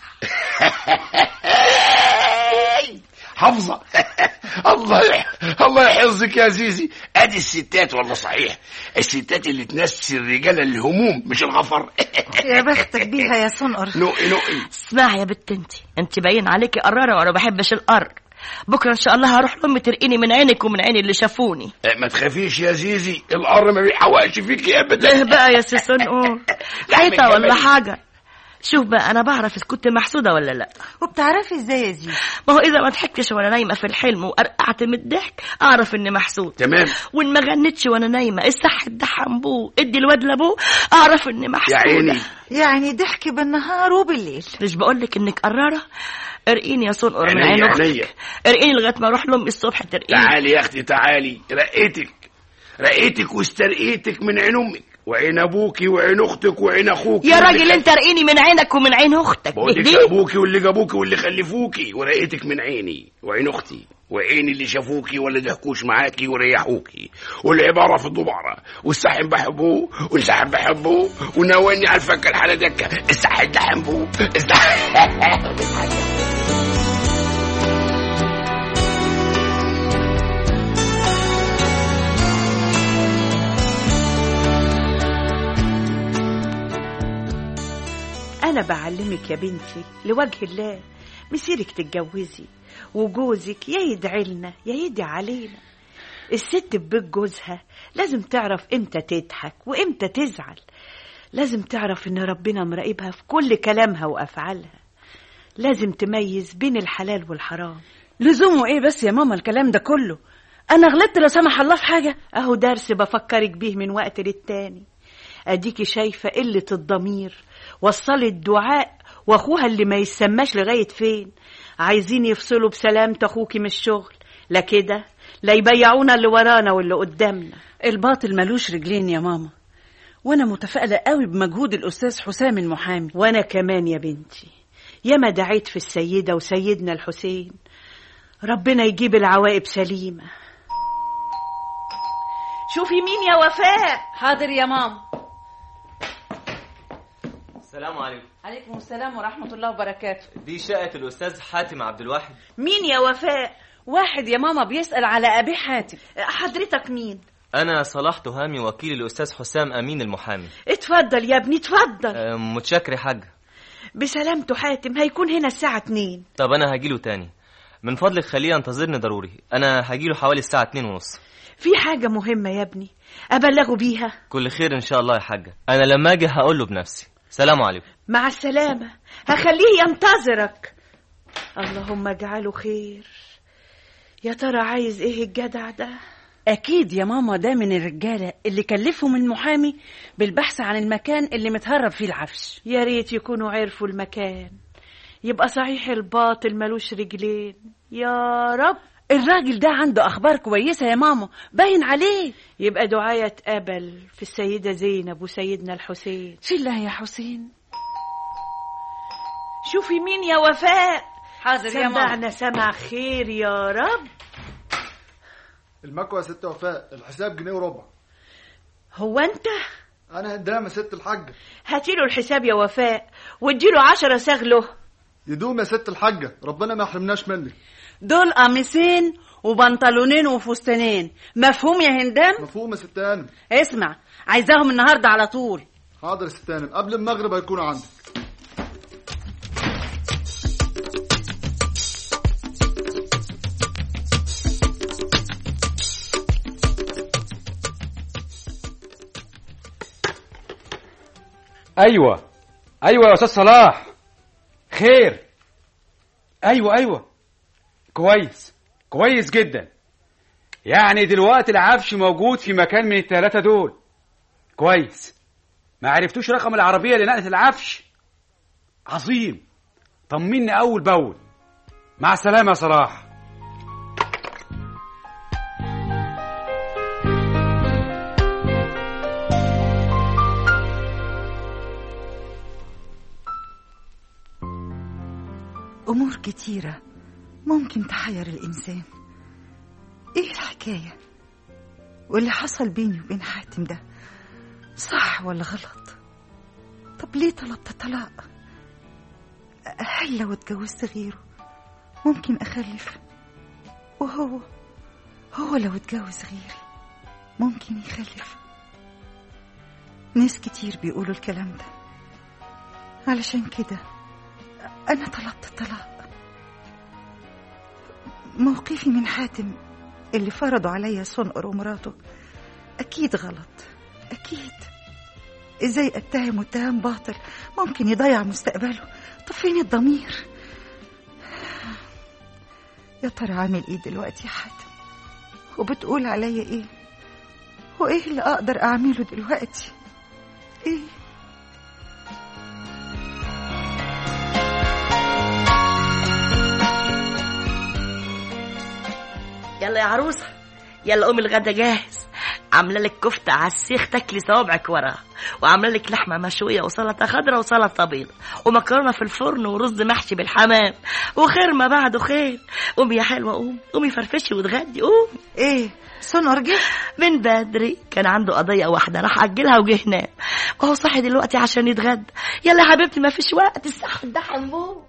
حافظة الله يح... الله يحفظك يا زيزي ادي الستات والله صحيح الستات اللي تنسي الرجال الهموم مش الغفر يا بختك بيها يا صنقر نقي نقي اسمعي يا بت انت انت باين عليكي قرارة وانا ما بحبش القر بكره ان شاء الله هروح لامي ترقيني من عينك ومن عين اللي شافوني ما تخافيش يا زيزي القر ما بيحوقش فيكي ابدا ليه بقى يا سيسون قول حيطه ولا حاجه شوف بقى انا بعرف اذا كنت محسوده ولا لا وبتعرفي ازاي يا زيزي ما هو اذا ما ضحكتش وانا نايمه في الحلم وقرقعت من الضحك اعرف اني محسود تمام وان ما غنتش وانا نايمه الصح تدحم بوه ادي الواد لابوه اعرف اني محسوده يا عيني يعني ضحك بالنهار وبالليل مش بقول لك انك قراره ارقيني يا صنقر من عينيا، عين عينيا. اختك ارقيني لغايه ما اروح لامي الصبح ترقيني تعالي يا اختي تعالي رقيتك رقيتك واسترقيتك من عين امك وعين ابوكي وعين اختك وعين اخوك يا راجل انت ارقيني من عينك ومن عين اختك بقول لك دي ابوكي واللي جابوكي واللي خلفوكي ورقيتك من عيني وعين اختي وعين اللي شافوكي ولا ضحكوش معاكي وريحوكي والعباره في الضبعره والساحن بحبوه والساحن بحبوه وناواني على الفكه الحاله دكه الساحن ده حبوه الساحن أنا بعلمك يا بنتي لوجه الله مسيرك تتجوزي وجوزك يا يدعي لنا يا يدعي علينا الست في بيت جوزها لازم تعرف امتى تضحك وامتى تزعل لازم تعرف ان ربنا مراقبها في كل كلامها وافعالها لازم تميز بين الحلال والحرام لزومه ايه بس يا ماما الكلام ده كله انا غلطت لا سمح الله في حاجه اهو درس بفكرك بيه من وقت للتاني اديكي شايفه قله الضمير وصلت دعاء واخوها اللي ما يسماش لغايه فين عايزين يفصلوا بسلامة اخوكي من الشغل لا كده لا يبيعونا اللي ورانا واللي قدامنا الباطل ملوش رجلين يا ماما وانا متفائله قوي بمجهود الاستاذ حسام المحامي وانا كمان يا بنتي ياما دعيت في السيدة وسيدنا الحسين ربنا يجيب العواقب سليمة شوفي مين يا وفاء حاضر يا ماما السلام عليكم عليكم السلام ورحمه الله وبركاته دي شقة الأستاذ حاتم عبد الواحد مين يا وفاء واحد يا ماما بيسال على ابي حاتم حضرتك مين أنا صلاح تهامي وكيل الأستاذ حسام أمين المحامي اتفضل يا ابني اتفضل أه، متشكر يا حاج بسلامته حاتم هيكون هنا الساعة اتنين طب أنا هجيله تاني من فضلك خليه ينتظرني ضروري أنا هجيله حوالي الساعة اتنين ونص في حاجة مهمة يا ابني أبلغه بيها كل خير إن شاء الله يا حاجة أنا لما أجي هقول له بنفسي سلام عليكم مع السلامة هخليه ينتظرك اللهم اجعله خير يا ترى عايز ايه الجدع ده اكيد يا ماما ده من الرجاله اللي كلفهم المحامي بالبحث عن المكان اللي متهرب فيه العفش يا ريت يكونوا عرفوا المكان يبقى صحيح الباطل ملوش رجلين يا رب الراجل ده عنده اخبار كويسه يا ماما باين عليه يبقى دعاية اتقبل في السيدة زينب وسيدنا الحسين شيلها يا حسين شوفي مين يا وفاء حاضر يا ماما سمعنا سمع خير يا رب المكوى يا ست وفاء الحساب جنيه وربع هو انت انا هدام يا ست الحاجة هاتيله الحساب يا وفاء واديله عشرة سغله يدوم يا ست الحاجة ربنا ما يحرمناش منك دول قميصين وبنطلونين وفستانين مفهوم يا هندام مفهوم يا ست هانم اسمع عايزاهم النهارده على طول حاضر يا ست هانم قبل المغرب هيكونوا عندك ايوه ايوه يا استاذ صلاح خير ايوه ايوه كويس كويس جدا يعني دلوقتي العفش موجود في مكان من الثلاثه دول كويس ما عرفتوش رقم العربيه اللي نقلت العفش عظيم طمني اول باول مع السلامه يا صلاح أمور كتيرة ممكن تحير الإنسان إيه الحكاية واللي حصل بيني وبين حاتم ده صح ولا غلط طب ليه طلبت طلاق هل لو اتجوزت غيره ممكن أخلف وهو هو لو اتجوز غيري ممكن يخلف ناس كتير بيقولوا الكلام ده علشان كده أنا طلبت الطلاق موقفي من حاتم اللي فرضوا عليا صنقر ومراته أكيد غلط أكيد إزاي أتهم اتهام باطل ممكن يضيع مستقبله طب فين الضمير يا ترى عامل إيه دلوقتي يا حاتم وبتقول عليا إيه وإيه اللي أقدر أعمله دلوقتي إيه يلا يا عروسة يلا قومي الغدا جاهز عامله لك كفته على السيخ تاكلي صوابعك وراها وعامله لك لحمه مشويه وسلطه خضراء وسلطه بيضاء ومكرونه في الفرن ورز محشي بالحمام وخير ما بعده خير قومي يا حلوه قومي قومي فرفشي واتغدي قومي ايه سونر جه من بدري كان عنده قضيه واحده راح اجلها وجه نام وهو صاحي دلوقتي عشان يتغدى يلا يا حبيبتي ما فيش وقت الساعه ده حنبوه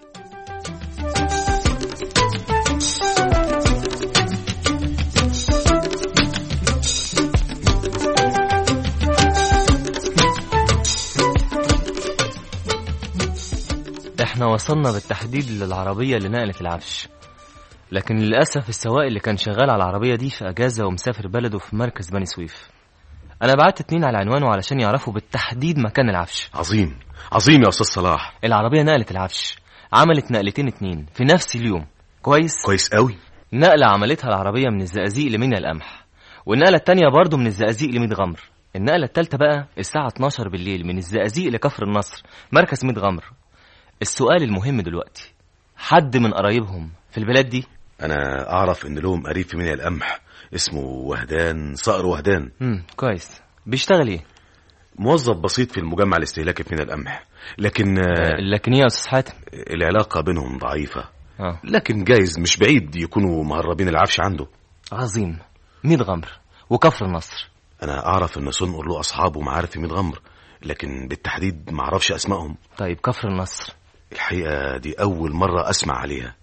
احنا وصلنا بالتحديد للعربية اللي نقلت العفش لكن للأسف السواق اللي كان شغال على العربية دي في أجازة ومسافر بلده في مركز بني سويف أنا بعت اتنين على عنوانه علشان يعرفوا بالتحديد مكان العفش عظيم عظيم يا أستاذ صلاح العربية نقلت العفش عملت نقلتين اتنين في نفس اليوم كويس كويس قوي نقلة عملتها العربية من الزقازيق لمنيا القمح والنقلة التانية برضه من الزقازيق لميت غمر النقلة التالتة بقى الساعة 12 بالليل من الزقازيق لكفر النصر مركز ميت غمر السؤال المهم دلوقتي حد من قرايبهم في البلاد دي انا اعرف ان لهم قريب في منيا القمح اسمه وهدان صقر وهدان امم كويس بيشتغل ايه موظف بسيط في المجمع الاستهلاكي في منيا القمح لكن آه، لكن ايه يا استاذ حاتم العلاقه بينهم ضعيفه اه لكن جايز مش بعيد يكونوا مهربين العفش عنده عظيم ميت غمر وكفر النصر انا اعرف ان صنقر له اصحاب ومعارف في ميت غمر لكن بالتحديد ما اعرفش اسمائهم طيب كفر النصر الحقيقه دي اول مره اسمع عليها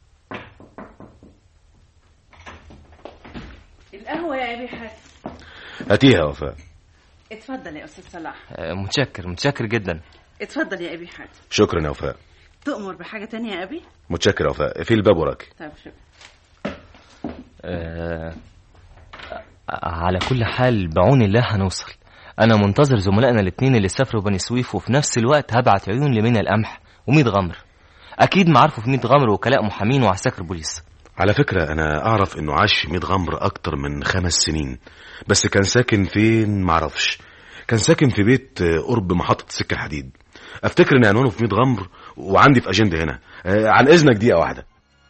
القهوة يا أبي حاتم هاتيها يا وفاء اتفضل يا أستاذ صلاح آه، متشكر متشكر جدا اتفضل يا أبي حاتم شكرا يا وفاء تؤمر بحاجة تانية يا أبي متشكر يا وفاء في الباب وراك طيب شكرا آه على كل حال بعون الله هنوصل انا منتظر زملائنا الاثنين اللي سافروا بني سويف وفي نفس الوقت هبعت عيون لمنى القمح وميت غمر اكيد معارفه في ميت غمر وكلاء محامين وعساكر بوليس على فكرة أنا أعرف إنه عاش في ميت غمر أكتر من خمس سنين بس كان ساكن فين معرفش كان ساكن في بيت آه، قرب محطة السكة الحديد أفتكر إن عنوانه في ميت غمر وعندي في أجندة هنا آه، عن إذنك دقيقة واحدة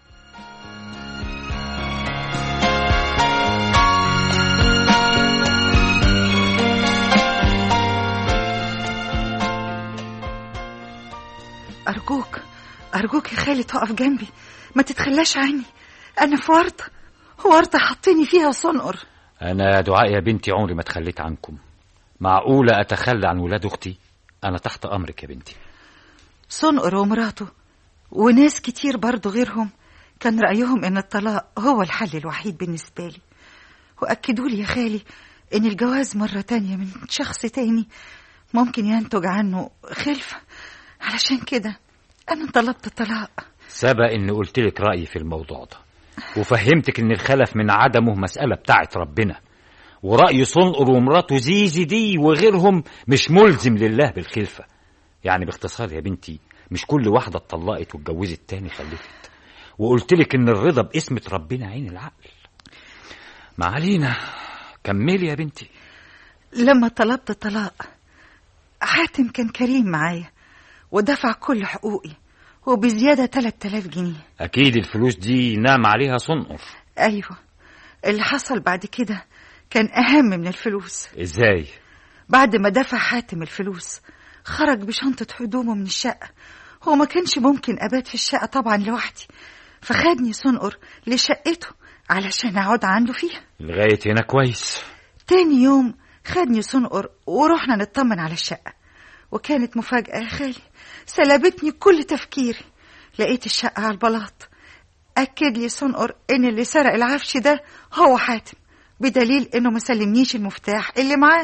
أرجوك أرجوك يا خالي تقف جنبي ما تتخلاش عني أنا في ورطة ورطة حطيني فيها صنقر أنا يا دعاء يا بنتي عمري ما اتخليت عنكم معقولة أتخلى عن ولاد أختي أنا تحت أمرك يا بنتي صنقر ومراته وناس كتير برضو غيرهم كان رأيهم إن الطلاق هو الحل الوحيد بالنسبة لي وأكدوا لي يا خالي إن الجواز مرة تانية من شخص تاني ممكن ينتج عنه خلفة علشان كده أنا طلبت الطلاق سبق إني قلت لك رأيي في الموضوع ده وفهمتك إن الخلف من عدمه مسألة بتاعت ربنا ورأي صنقر ومراته زيزي دي وغيرهم مش ملزم لله بالخلفة يعني باختصار يا بنتي مش كل واحدة اتطلقت واتجوزت تاني خلفت وقلت لك إن الرضا باسمة ربنا عين العقل ما علينا كملي يا بنتي لما طلبت الطلاق حاتم كان كريم معايا ودفع كل حقوقي وبزيادة 3000 جنيه أكيد الفلوس دي نام عليها صنقر أيوة اللي حصل بعد كده كان أهم من الفلوس إزاي؟ بعد ما دفع حاتم الفلوس خرج بشنطة هدومه من الشقة هو ما كانش ممكن أبات في الشقة طبعا لوحدي فخدني صنقر لشقته علشان أقعد عنده فيها لغاية هنا كويس تاني يوم خدني صنقر ورحنا نطمن على الشقة وكانت مفاجأة يا خالي سلبتني كل تفكيري لقيت الشقة على البلاط أكد لي صنقر إن اللي سرق العفش ده هو حاتم بدليل إنه ما سلمنيش المفتاح اللي معاه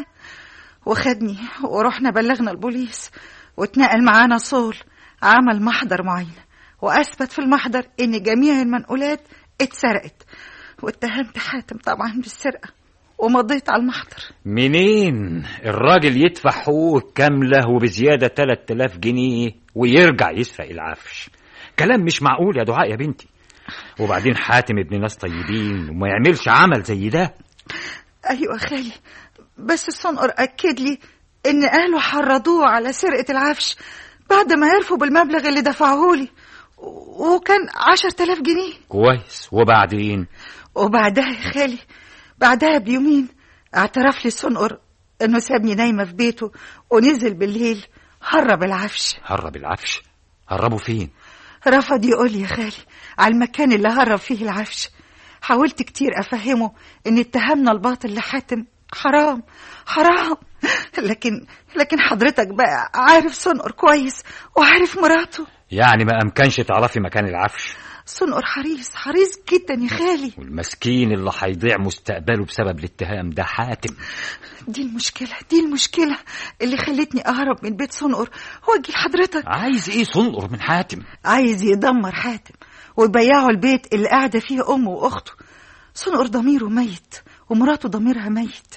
وخدني ورحنا بلغنا البوليس واتنقل معانا صول عمل محضر معاينة وأثبت في المحضر إن جميع المنقولات اتسرقت واتهمت حاتم طبعا بالسرقة ومضيت على المحضر منين الراجل يدفع حقوق كاملة وبزيادة 3000 جنيه ويرجع يسرق العفش كلام مش معقول يا دعاء يا بنتي وبعدين حاتم ابن ناس طيبين وما يعملش عمل زي ده أيوة يا خالي بس الصنقر أكد لي إن أهله حرضوه على سرقة العفش بعد ما عرفوا بالمبلغ اللي دفعهولي و- وكان عشر تلاف جنيه كويس وبعدين وبعدها يا خالي بعدها بيومين اعترف لي الصنقر إنه سابني نايمة في بيته ونزل بالليل هرب العفش هرب العفش هربوا فين رفض يقول لي يا خالي على المكان اللي هرب فيه العفش حاولت كتير أفهمه إن اتهامنا الباطل لحاتم حرام حرام لكن لكن حضرتك بقى عارف صنقر كويس وعارف مراته يعني ما أمكنش تعرفي مكان العفش صنقر حريص حريص جدا يا خالي والمسكين اللي هيضيع مستقبله بسبب الاتهام ده حاتم دي المشكلة دي المشكلة اللي خلتني أهرب من بيت صنقر واجي لحضرتك عايز ايه صنقر من حاتم عايز يدمر حاتم ويبيعوا البيت اللي قاعدة فيه أمه وأخته صنقر ضميره ميت ومراته ضميرها ميت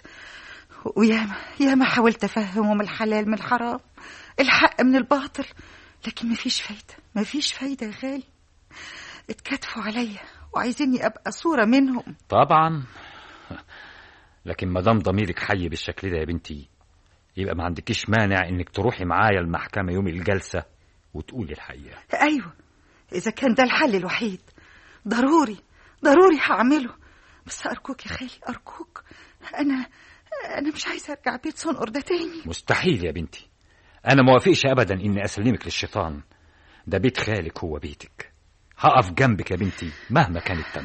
وياما ياما حاولت أفهمهم الحلال من الحرام الحق من الباطل لكن مفيش فايدة مفيش فايدة يا غالي اتكتفوا عليا وعايزيني أبقى صورة منهم طبعا لكن ما دام ضميرك حي بالشكل ده يا بنتي يبقى ما عندكيش مانع انك تروحي معايا المحكمة يوم الجلسة وتقولي الحقيقة أيوة إذا كان ده الحل الوحيد ضروري ضروري هعمله بس أرجوك يا خالي أرجوك أنا أنا مش عايزة أرجع بيت صنقر ده تاني مستحيل يا بنتي أنا موافقش أبدا إني أسلمك للشيطان ده بيت خالك هو بيتك هقف جنبك يا بنتي مهما كان الثمن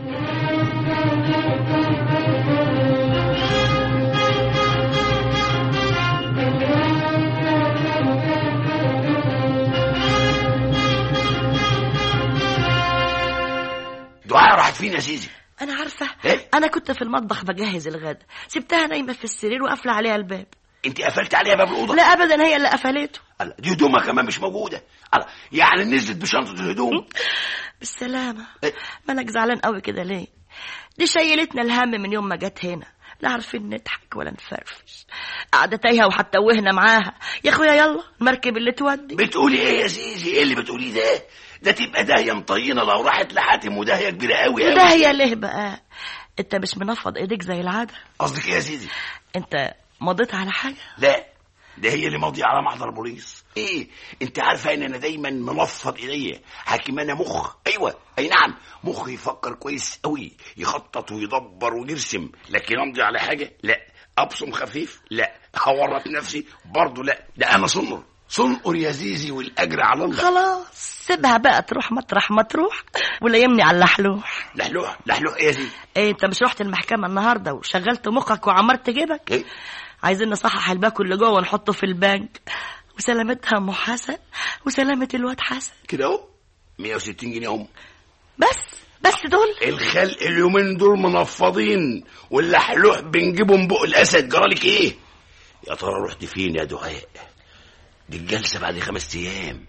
دعاء راحت فين يا سيدي انا عارفه إيه؟ انا كنت في المطبخ بجهز الغدا سبتها نايمه في السرير وقافله عليها الباب انت قفلت عليها باب الاوضه لا ابدا هي اللي قفلته الله، دي هدومها كمان مش موجوده الله، يعني نزلت بشنطه الهدوم بالسلامه مالك زعلان قوي كده ليه دي شيلتنا الهم من يوم ما جت هنا لا عارفين نضحك ولا نفرفش قاعده تايهه وهتوهنا معاها يا اخويا يلا المركب اللي تودي بتقولي ايه يا زيزي ايه اللي بتقوليه ده ده تبقى داهيه مطينه لو راحت لحاتم وداهيه كبيره قوي قوي ده هي ليه بقى انت مش منفض ايديك زي العاده قصدك ايه يا سيدي انت مضيت على حاجه لا ده هي اللي ماضيه على محضر بوليس ايه انت عارفه ان انا دايما منفض ايديا حاكم انا مخ ايوه اي نعم مخ يفكر كويس قوي يخطط ويدبر ويرسم لكن امضي على حاجه لا ابصم خفيف لا هورط نفسي برضه لا ده انا صنر صنقر يا زيزي والاجر على الله خلاص سيبها بقى تروح مطرح ما تروح ولايمني على اللحلوح لحلوح لحلوح ايه يا زيزي ايه انت مش رحت المحكمه النهارده وشغلت مخك وعمرت جيبك إيه؟ عايزين نصحح الباكو اللي جوه ونحطه في البنك وسلامتها ام حسن وسلامه الواد حسن كده اهو 160 جنيه هم بس بس دول الخلق اليومين دول منفضين واللحلوح بنجيبهم بق الاسد جرالك ايه يا ترى رحت فين يا دعاء دي الجلسه بعد خمس ايام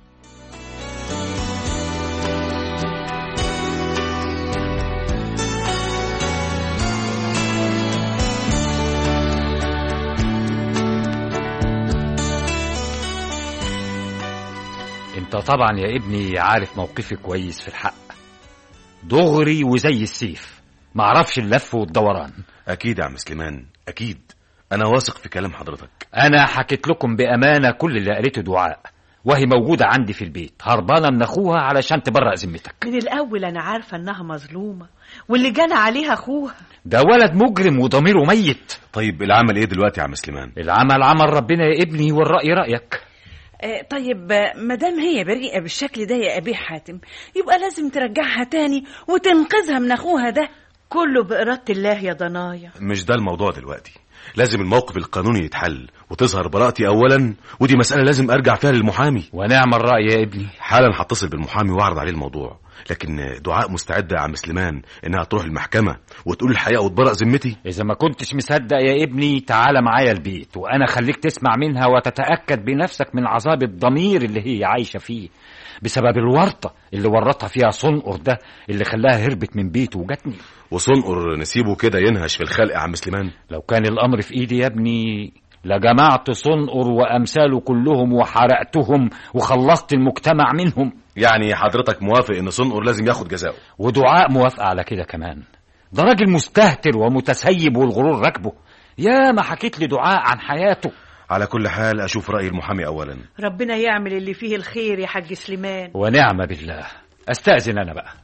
انت طبعا يا ابني عارف موقفي كويس في الحق دغري وزي السيف معرفش اللف والدوران اكيد يا عم سليمان اكيد انا واثق في كلام حضرتك انا حكيت لكم بامانه كل اللي قالته دعاء وهي موجوده عندي في البيت هربانه من اخوها علشان تبرأ ذمتك من الأول أنا عارفة إنها مظلومة واللي جنى عليها أخوها ده ولد مجرم وضميره ميت طيب العمل ايه دلوقتي يا عم سليمان العمل عمل ربنا يا ابني والرأي رأيك آه، طيب ما دام هي بريئة بالشكل ده يا أبي حاتم يبقى لازم ترجعها تاني وتنقذها من أخوها ده كله بإرادة الله يا ضنايا مش ده الموضوع دلوقتي لازم الموقف القانوني يتحل وتظهر براءتي اولا ودي مسألة لازم ارجع فيها للمحامي ونعم الرأي يا ابني حالا هتصل بالمحامي واعرض عليه الموضوع لكن دعاء مستعدة يا عم سليمان انها تروح المحكمة وتقول الحقيقة وتبرأ ذمتي إذا ما كنتش مصدق يا ابني تعال معايا البيت وأنا خليك تسمع منها وتتأكد بنفسك من عذاب الضمير اللي هي عايشة فيه بسبب الورطة اللي ورطها فيها صنقر ده اللي خلاها هربت من بيته وجاتني وصنقر نسيبه كده ينهش في الخلق يا عم سليمان لو كان الأمر في إيدي يا ابني لجمعت صنقر وأمثاله كلهم وحرقتهم وخلصت المجتمع منهم يعني حضرتك موافق ان صنقر لازم ياخد جزاؤه ودعاء موافقة على كده كمان ده راجل مستهتر ومتسيب والغرور راكبه يا ما حكيت لي دعاء عن حياته على كل حال اشوف رأي المحامي اولا ربنا يعمل اللي فيه الخير يا حاج سليمان ونعم بالله استأذن أنا بقى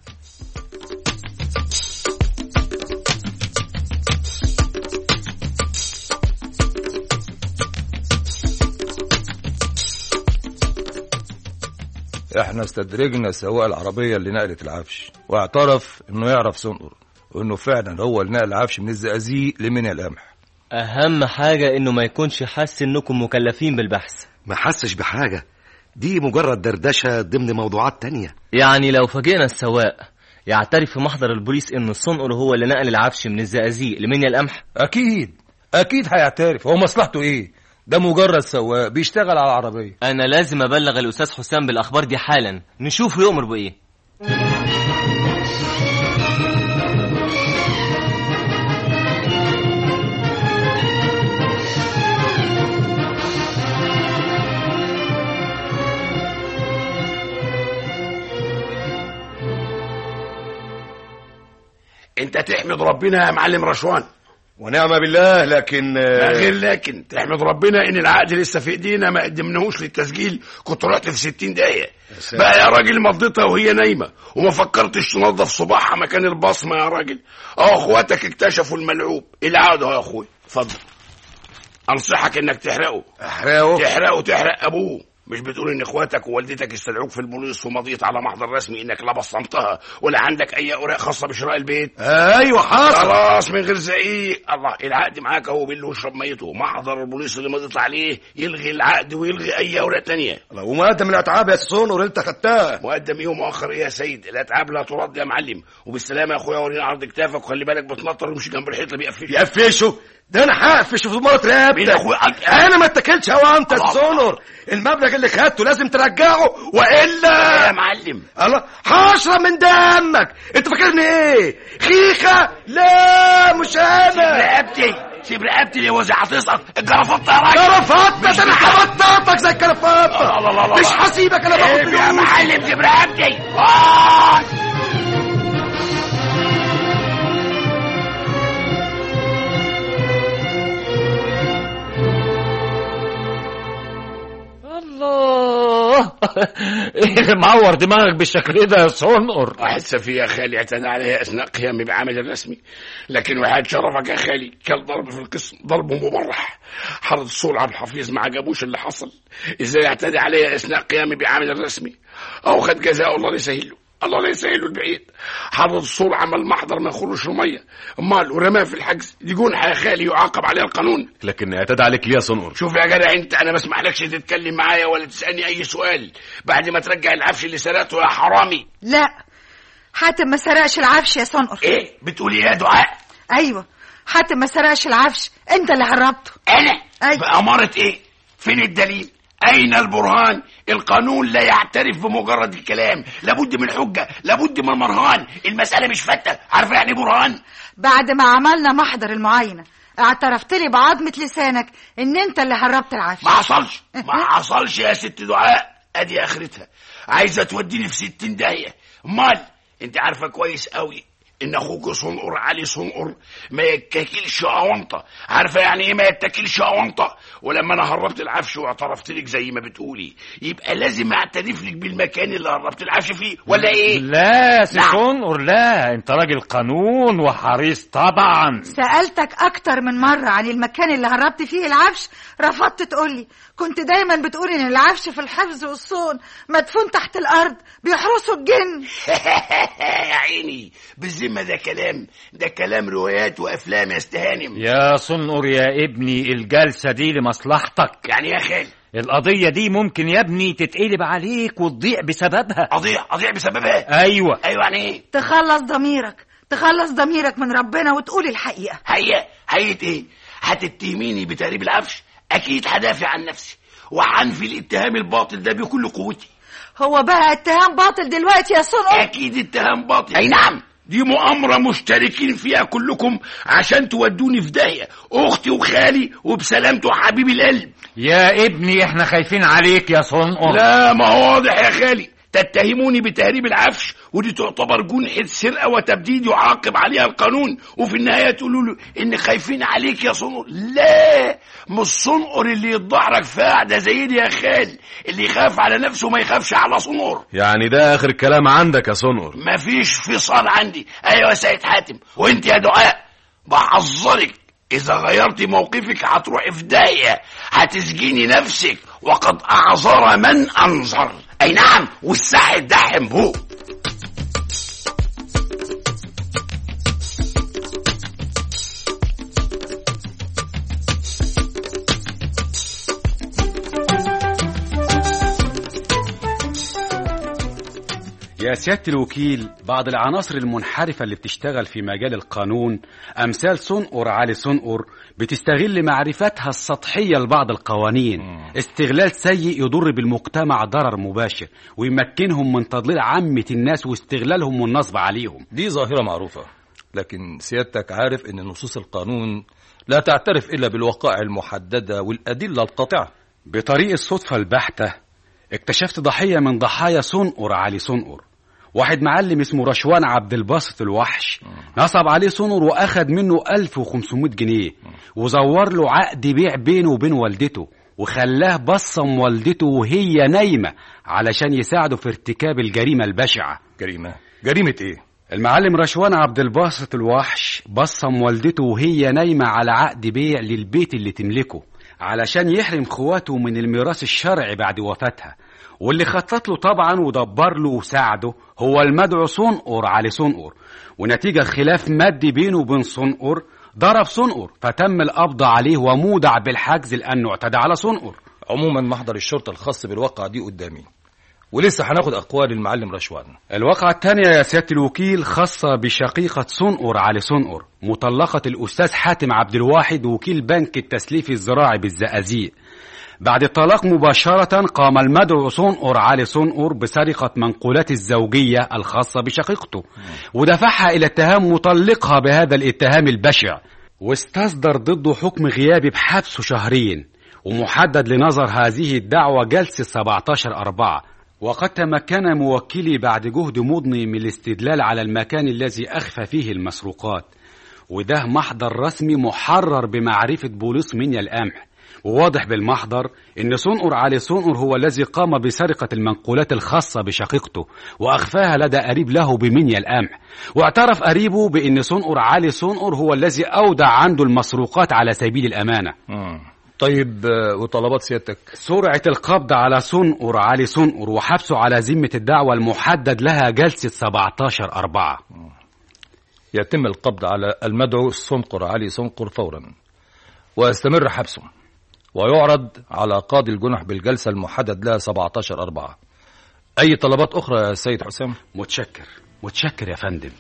احنا استدرجنا سواق العربية اللي نقلت العفش واعترف انه يعرف صنقر وانه فعلا هو اللي نقل العفش من الزقازيق لمنى القمح اهم حاجة انه ما يكونش حس انكم مكلفين بالبحث ما حسش بحاجة دي مجرد دردشة ضمن موضوعات تانية يعني لو فاجئنا السواق يعترف في محضر البوليس ان الصنقر هو اللي نقل العفش من الزقازيق لمنيا القمح اكيد اكيد هيعترف هو مصلحته ايه ده مجرد سواق بيشتغل على العربية انا لازم ابلغ الاستاذ حسام بالاخبار دي حالا نشوفه يؤمر بايه انت تحمد ربنا يا معلم رشوان ونعم بالله لكن لا غير لكن تحمد ربنا ان العقد لسه في ايدينا ما قدمناهوش للتسجيل كنت رحت في 60 دقيقه ساتر. بقى يا راجل مضيتها وهي نايمه وما فكرتش تنظف صباعها مكان البصمه يا راجل اه اخواتك اكتشفوا الملعوب العقد اهو يا اخويا اتفضل انصحك انك تحرقه احرقه تحرقه تحرق ابوه مش بتقول ان اخواتك ووالدتك استدعوك في البوليس ومضيت على محضر رسمي انك لا بصمتها ولا عندك اي اوراق خاصه بشراء البيت ايوه حصل خلاص من غير زعيق الله العقد معاك اهو بالله واشرب ميته محضر البوليس اللي مضيت عليه يلغي العقد ويلغي اي اوراق تانية ومقدم الاتعاب يا سونور انت خدتها مقدم يوم مؤخر ايه يا سيد الاتعاب لا ترد يا معلم وبالسلامه يا اخويا ورينا عرض كتافك وخلي بالك بتنطر ومشي جنب الحيط اللي بيقفش يقفشه ده انا هقفش في مرة مين رقبتك اخويا انا ما اتكلش هوا انت الله. السونور المبلغ اللي خدته لازم ترجعه والا يا معلم الله هشرب من دمك انت فاكرني ايه خيخه لا مش انا رقبتي سيب رقبتي اللي وزع هتسقط الجرافطه يا راجل كرفطة مش ده انا هبططك زي الكرفطة الله الله الله مش هسيبك انا باخد سيب يا فلوس معلم سيب رقبتي آه. الله ايه اللي معور دماغك بالشكل ده يا صنقر واحد سفيه يا خالي اعتدى عليها اثناء قيامي بعمل الرسمي لكن وحياة شرفك يا خالي كان ضرب في القسم ضرب مبرح حرد الصول عبد الحفيظ ما عجبوش اللي حصل ازاي يعتدي عليها اثناء قيامي بعمل الرسمي او خد جزاء الله لا يسهل له الله لا يسهل له البعيد حرد الصول عمل محضر ما يخرجش ميه امال ورماه في الحجز دي جنحه يا خالي يعاقب عليها القانون لكن اعتدى عليك ليه يا صنقر شوف يا جدع انت انا ما اسمحلكش تتكلم معايا ولا تسالني اي سؤال بعد ما ترجع العفش اللي سرقته يا حرامي لا حاتم ما سرقش العفش يا صنقر ايه بتقولي ايه يا دعاء ايوه حاتم ما سرقش العفش انت اللي هربته انا أي. بأمارة ايه فين الدليل اين البرهان القانون لا يعترف بمجرد الكلام لابد من حجة لابد من مرهان المسألة مش فتة عارفة يعني إيه برهان بعد ما عملنا محضر المعاينة اعترفت لي بعظمة لسانك ان انت اللي هربت العفش ما حصلش ما حصلش يا ست دعاء ادي اخرتها عايزة توديني في ستين داهية امال انت عارفة كويس قوي ان اخوك صنقر علي صنقر ما يتاكلش اونطه عارفه يعني ايه ما يتاكلش اونطه ولما انا هربت العفش واعترفت لك زي ما بتقولي يبقى لازم اعترف لك بالمكان اللي هربت العفش فيه ولا ايه لا يا سي نعم. صنقر لا انت راجل قانون وحريص طبعا سألتك أكتر من مرة عن المكان اللي هربت فيه العفش رفضت تقولي كنت دايما بتقول إن العفش في الحفظ والصون مدفون تحت الأرض بيحرسوا الجن يا عيني بالذمه ده كلام ده كلام روايات وافلام يا استهانم يا صنقر يا ابني الجلسة دي لمصلحتك يعني يا خال القضية دي ممكن يا ابني تتقلب عليك وتضيع بسببها اضيع اضيع بسببها ايوه ايوه يعني ايه تخلص ضميرك تخلص ضميرك من ربنا وتقول الحقيقة هي هيئة ايه هتتهميني بتهريب العفش اكيد هدافع عن نفسي وهنفي الاتهام الباطل ده بكل قوتي هو بقى اتهام باطل دلوقتي يا صنقر اكيد اتهام باطل اي نعم دي مؤامرة مشتركين فيها كلكم عشان تودوني في داهية اختي وخالي وبسلامته حبيبي القلب يا ابني احنا خايفين عليك يا صنقر لا ما هو واضح يا خالي تتهموني بتهريب العفش ودي تعتبر جنحة سرقة وتبديد يعاقب عليها القانون وفي النهاية تقولوا له إن خايفين عليك يا صنقر لا مش صنقر اللي يتدحرج في قعدة زي دي يا خال اللي يخاف على نفسه ما يخافش على صنقر يعني ده اخر كلام عندك يا صنقر مفيش فصال عندي أيوة يا سيد حاتم وأنت يا دعاء بحذرك إذا غيرت موقفك هتروحي في داهية هتسجيني نفسك وقد أعذر من أنظر أي نعم والساحل دحم هو يا سيادة الوكيل بعض العناصر المنحرفة اللي بتشتغل في مجال القانون أمثال صنقر علي صنقر بتستغل معرفتها السطحية لبعض القوانين استغلال سيء يضر بالمجتمع ضرر مباشر ويمكنهم من تضليل عامة الناس واستغلالهم والنصب عليهم دي ظاهرة معروفة لكن سيادتك عارف ان نصوص القانون لا تعترف الا بالوقائع المحددة والادلة القاطعة بطريق الصدفة البحتة اكتشفت ضحية من ضحايا صنقر علي صنقر واحد معلم اسمه رشوان عبد الباسط الوحش نصب عليه سنر واخد منه 1500 جنيه وزور له عقد بيع بينه وبين والدته وخلاه بصم والدته وهي نايمة علشان يساعده في ارتكاب الجريمة البشعة جريمة جريمة ايه المعلم رشوان عبد الباسط الوحش بصم والدته وهي نايمة على عقد بيع للبيت اللي تملكه علشان يحرم خواته من الميراث الشرعي بعد وفاتها واللي خطط له طبعا ودبر له وساعده هو المدعو صنقر علي صنقر ونتيجة خلاف مادي بينه وبين صنقر ضرب صنقر فتم القبض عليه ومودع بالحجز لأنه اعتدى على صنقر عموما محضر الشرطة الخاص بالواقعة دي قدامي ولسه هناخد أقوال المعلم رشوان الواقعة الثانية يا سيادة الوكيل خاصة بشقيقة صنقر علي صنقر مطلقة الأستاذ حاتم عبد الواحد وكيل بنك التسليف الزراعي بالزقازيق بعد الطلاق مباشرة قام المدعو صنقر علي صنقر بسرقة منقولات الزوجية الخاصة بشقيقته ودفعها إلى اتهام مطلقها بهذا الاتهام البشع واستصدر ضده حكم غيابي بحبسه شهرين ومحدد لنظر هذه الدعوة جلسة 17 أربعة وقد تمكن موكلي بعد جهد مضني من الاستدلال على المكان الذي أخفى فيه المسروقات وده محضر رسمي محرر بمعرفة بوليس منيا القمح وواضح بالمحضر ان صنقر علي صنقر هو الذي قام بسرقة المنقولات الخاصة بشقيقته واخفاها لدى قريب له بمنيا القمح واعترف قريبه بان صنقر علي صنقر هو الذي اودع عنده المسروقات على سبيل الامانة طيب آه، وطلبات سيادتك سرعة القبض على صنقر علي صنقر وحبسه على ذمة الدعوة المحدد لها جلسة 17 أربعة يتم القبض على المدعو صنقر علي صنقر فورا ويستمر حبسه ويعرض على قاضي الجنح بالجلسة المحدد لها 17 أربعة أي طلبات أخرى يا سيد حسام متشكر متشكر يا فندم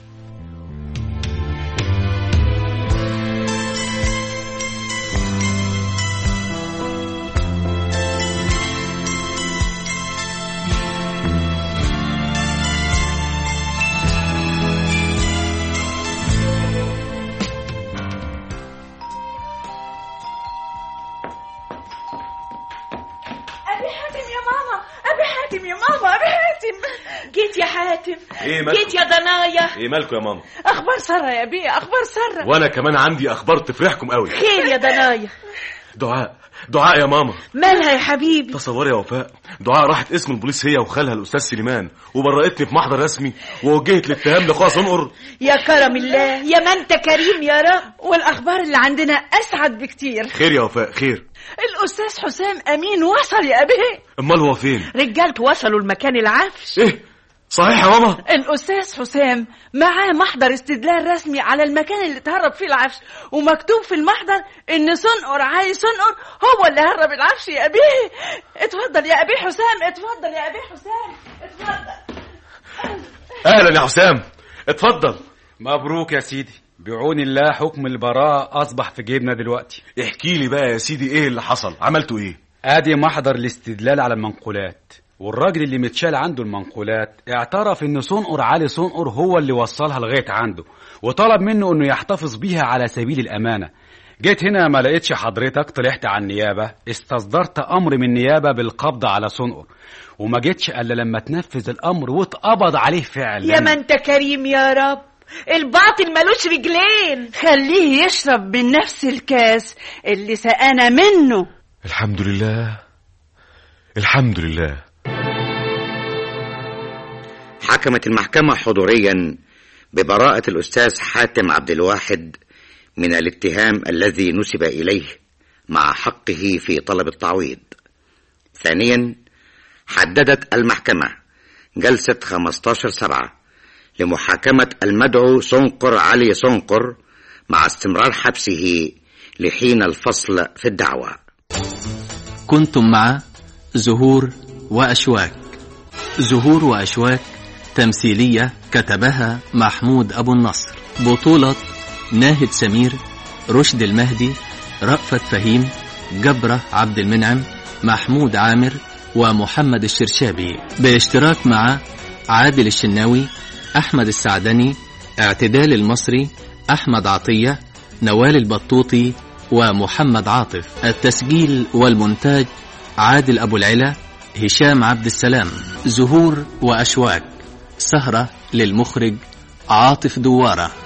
أبي حاتم يا ماما أبي حاتم يا ماما أبي حاتم جيت يا حاتم إيه مالكم؟ جيت يا ضنايا ايه مالكم يا ماما أخبار سارة يا بيه أخبار سارة وانا كمان عندي اخبار تفرحكم قوي خير يا ضنايا دعاء دعاء يا ماما مالها يا حبيبي تصوري يا وفاء دعاء راحت اسم البوليس هي وخالها الاستاذ سليمان وبرأتني في محضر رسمي ووجهت الاتهام لاخوها صنقر يا كرم الله يا ما أنت كريم يا رب والأخبار اللي عندنا أسعد بكتير خير يا وفاء خير الأستاذ حسام أمين وصل يا أبيه امال هو فين رجالته وصلوا المكان العفش ايه صحيح يا ماما الأستاذ حسام معاه محضر استدلال رسمي على المكان اللي اتهرب فيه العفش ومكتوب في المحضر إن صنقر عايز صنقر هو اللي هرب العفش يا أبيه اتفضل يا أبي حسام اتفضل يا أبي حسام اتفضل اهلا يا حسام اتفضل مبروك يا سيدي بعون الله حكم البراءة أصبح في جيبنا دلوقتي احكي لي بقى يا سيدي ايه اللي حصل عملتوا ايه ادي محضر الاستدلال على المنقولات والراجل اللي متشال عنده المنقولات اعترف ان صنقر علي صنقر هو اللي وصلها لغايه عنده وطلب منه انه يحتفظ بيها على سبيل الامانه جيت هنا ما لقيتش حضرتك طلعت على النيابه استصدرت امر من النيابه بالقبض على صنقر وما جيتش الا لما تنفذ الامر واتقبض عليه فعلا يا ما أنت كريم يا رب الباطل ملوش رجلين خليه يشرب من نفس الكاس اللي سقانا منه الحمد لله الحمد لله حكمت المحكمة حضوريا ببراءة الأستاذ حاتم عبد الواحد من الاتهام الذي نسب إليه مع حقه في طلب التعويض ثانيا حددت المحكمة جلسة 15 سبعة لمحاكمة المدعو صنقر علي صنقر مع استمرار حبسه لحين الفصل في الدعوة كنتم مع زهور وأشواك زهور وأشواك تمثيلية كتبها محمود أبو النصر بطولة ناهد سمير رشد المهدي رأفت فهيم جبرة عبد المنعم محمود عامر ومحمد الشرشابي باشتراك مع عادل الشناوي أحمد السعدني اعتدال المصري أحمد عطية نوال البطوطي ومحمد عاطف التسجيل والمونتاج عادل أبو العلا هشام عبد السلام زهور وأشواك سهرة للمخرج عاطف دوارة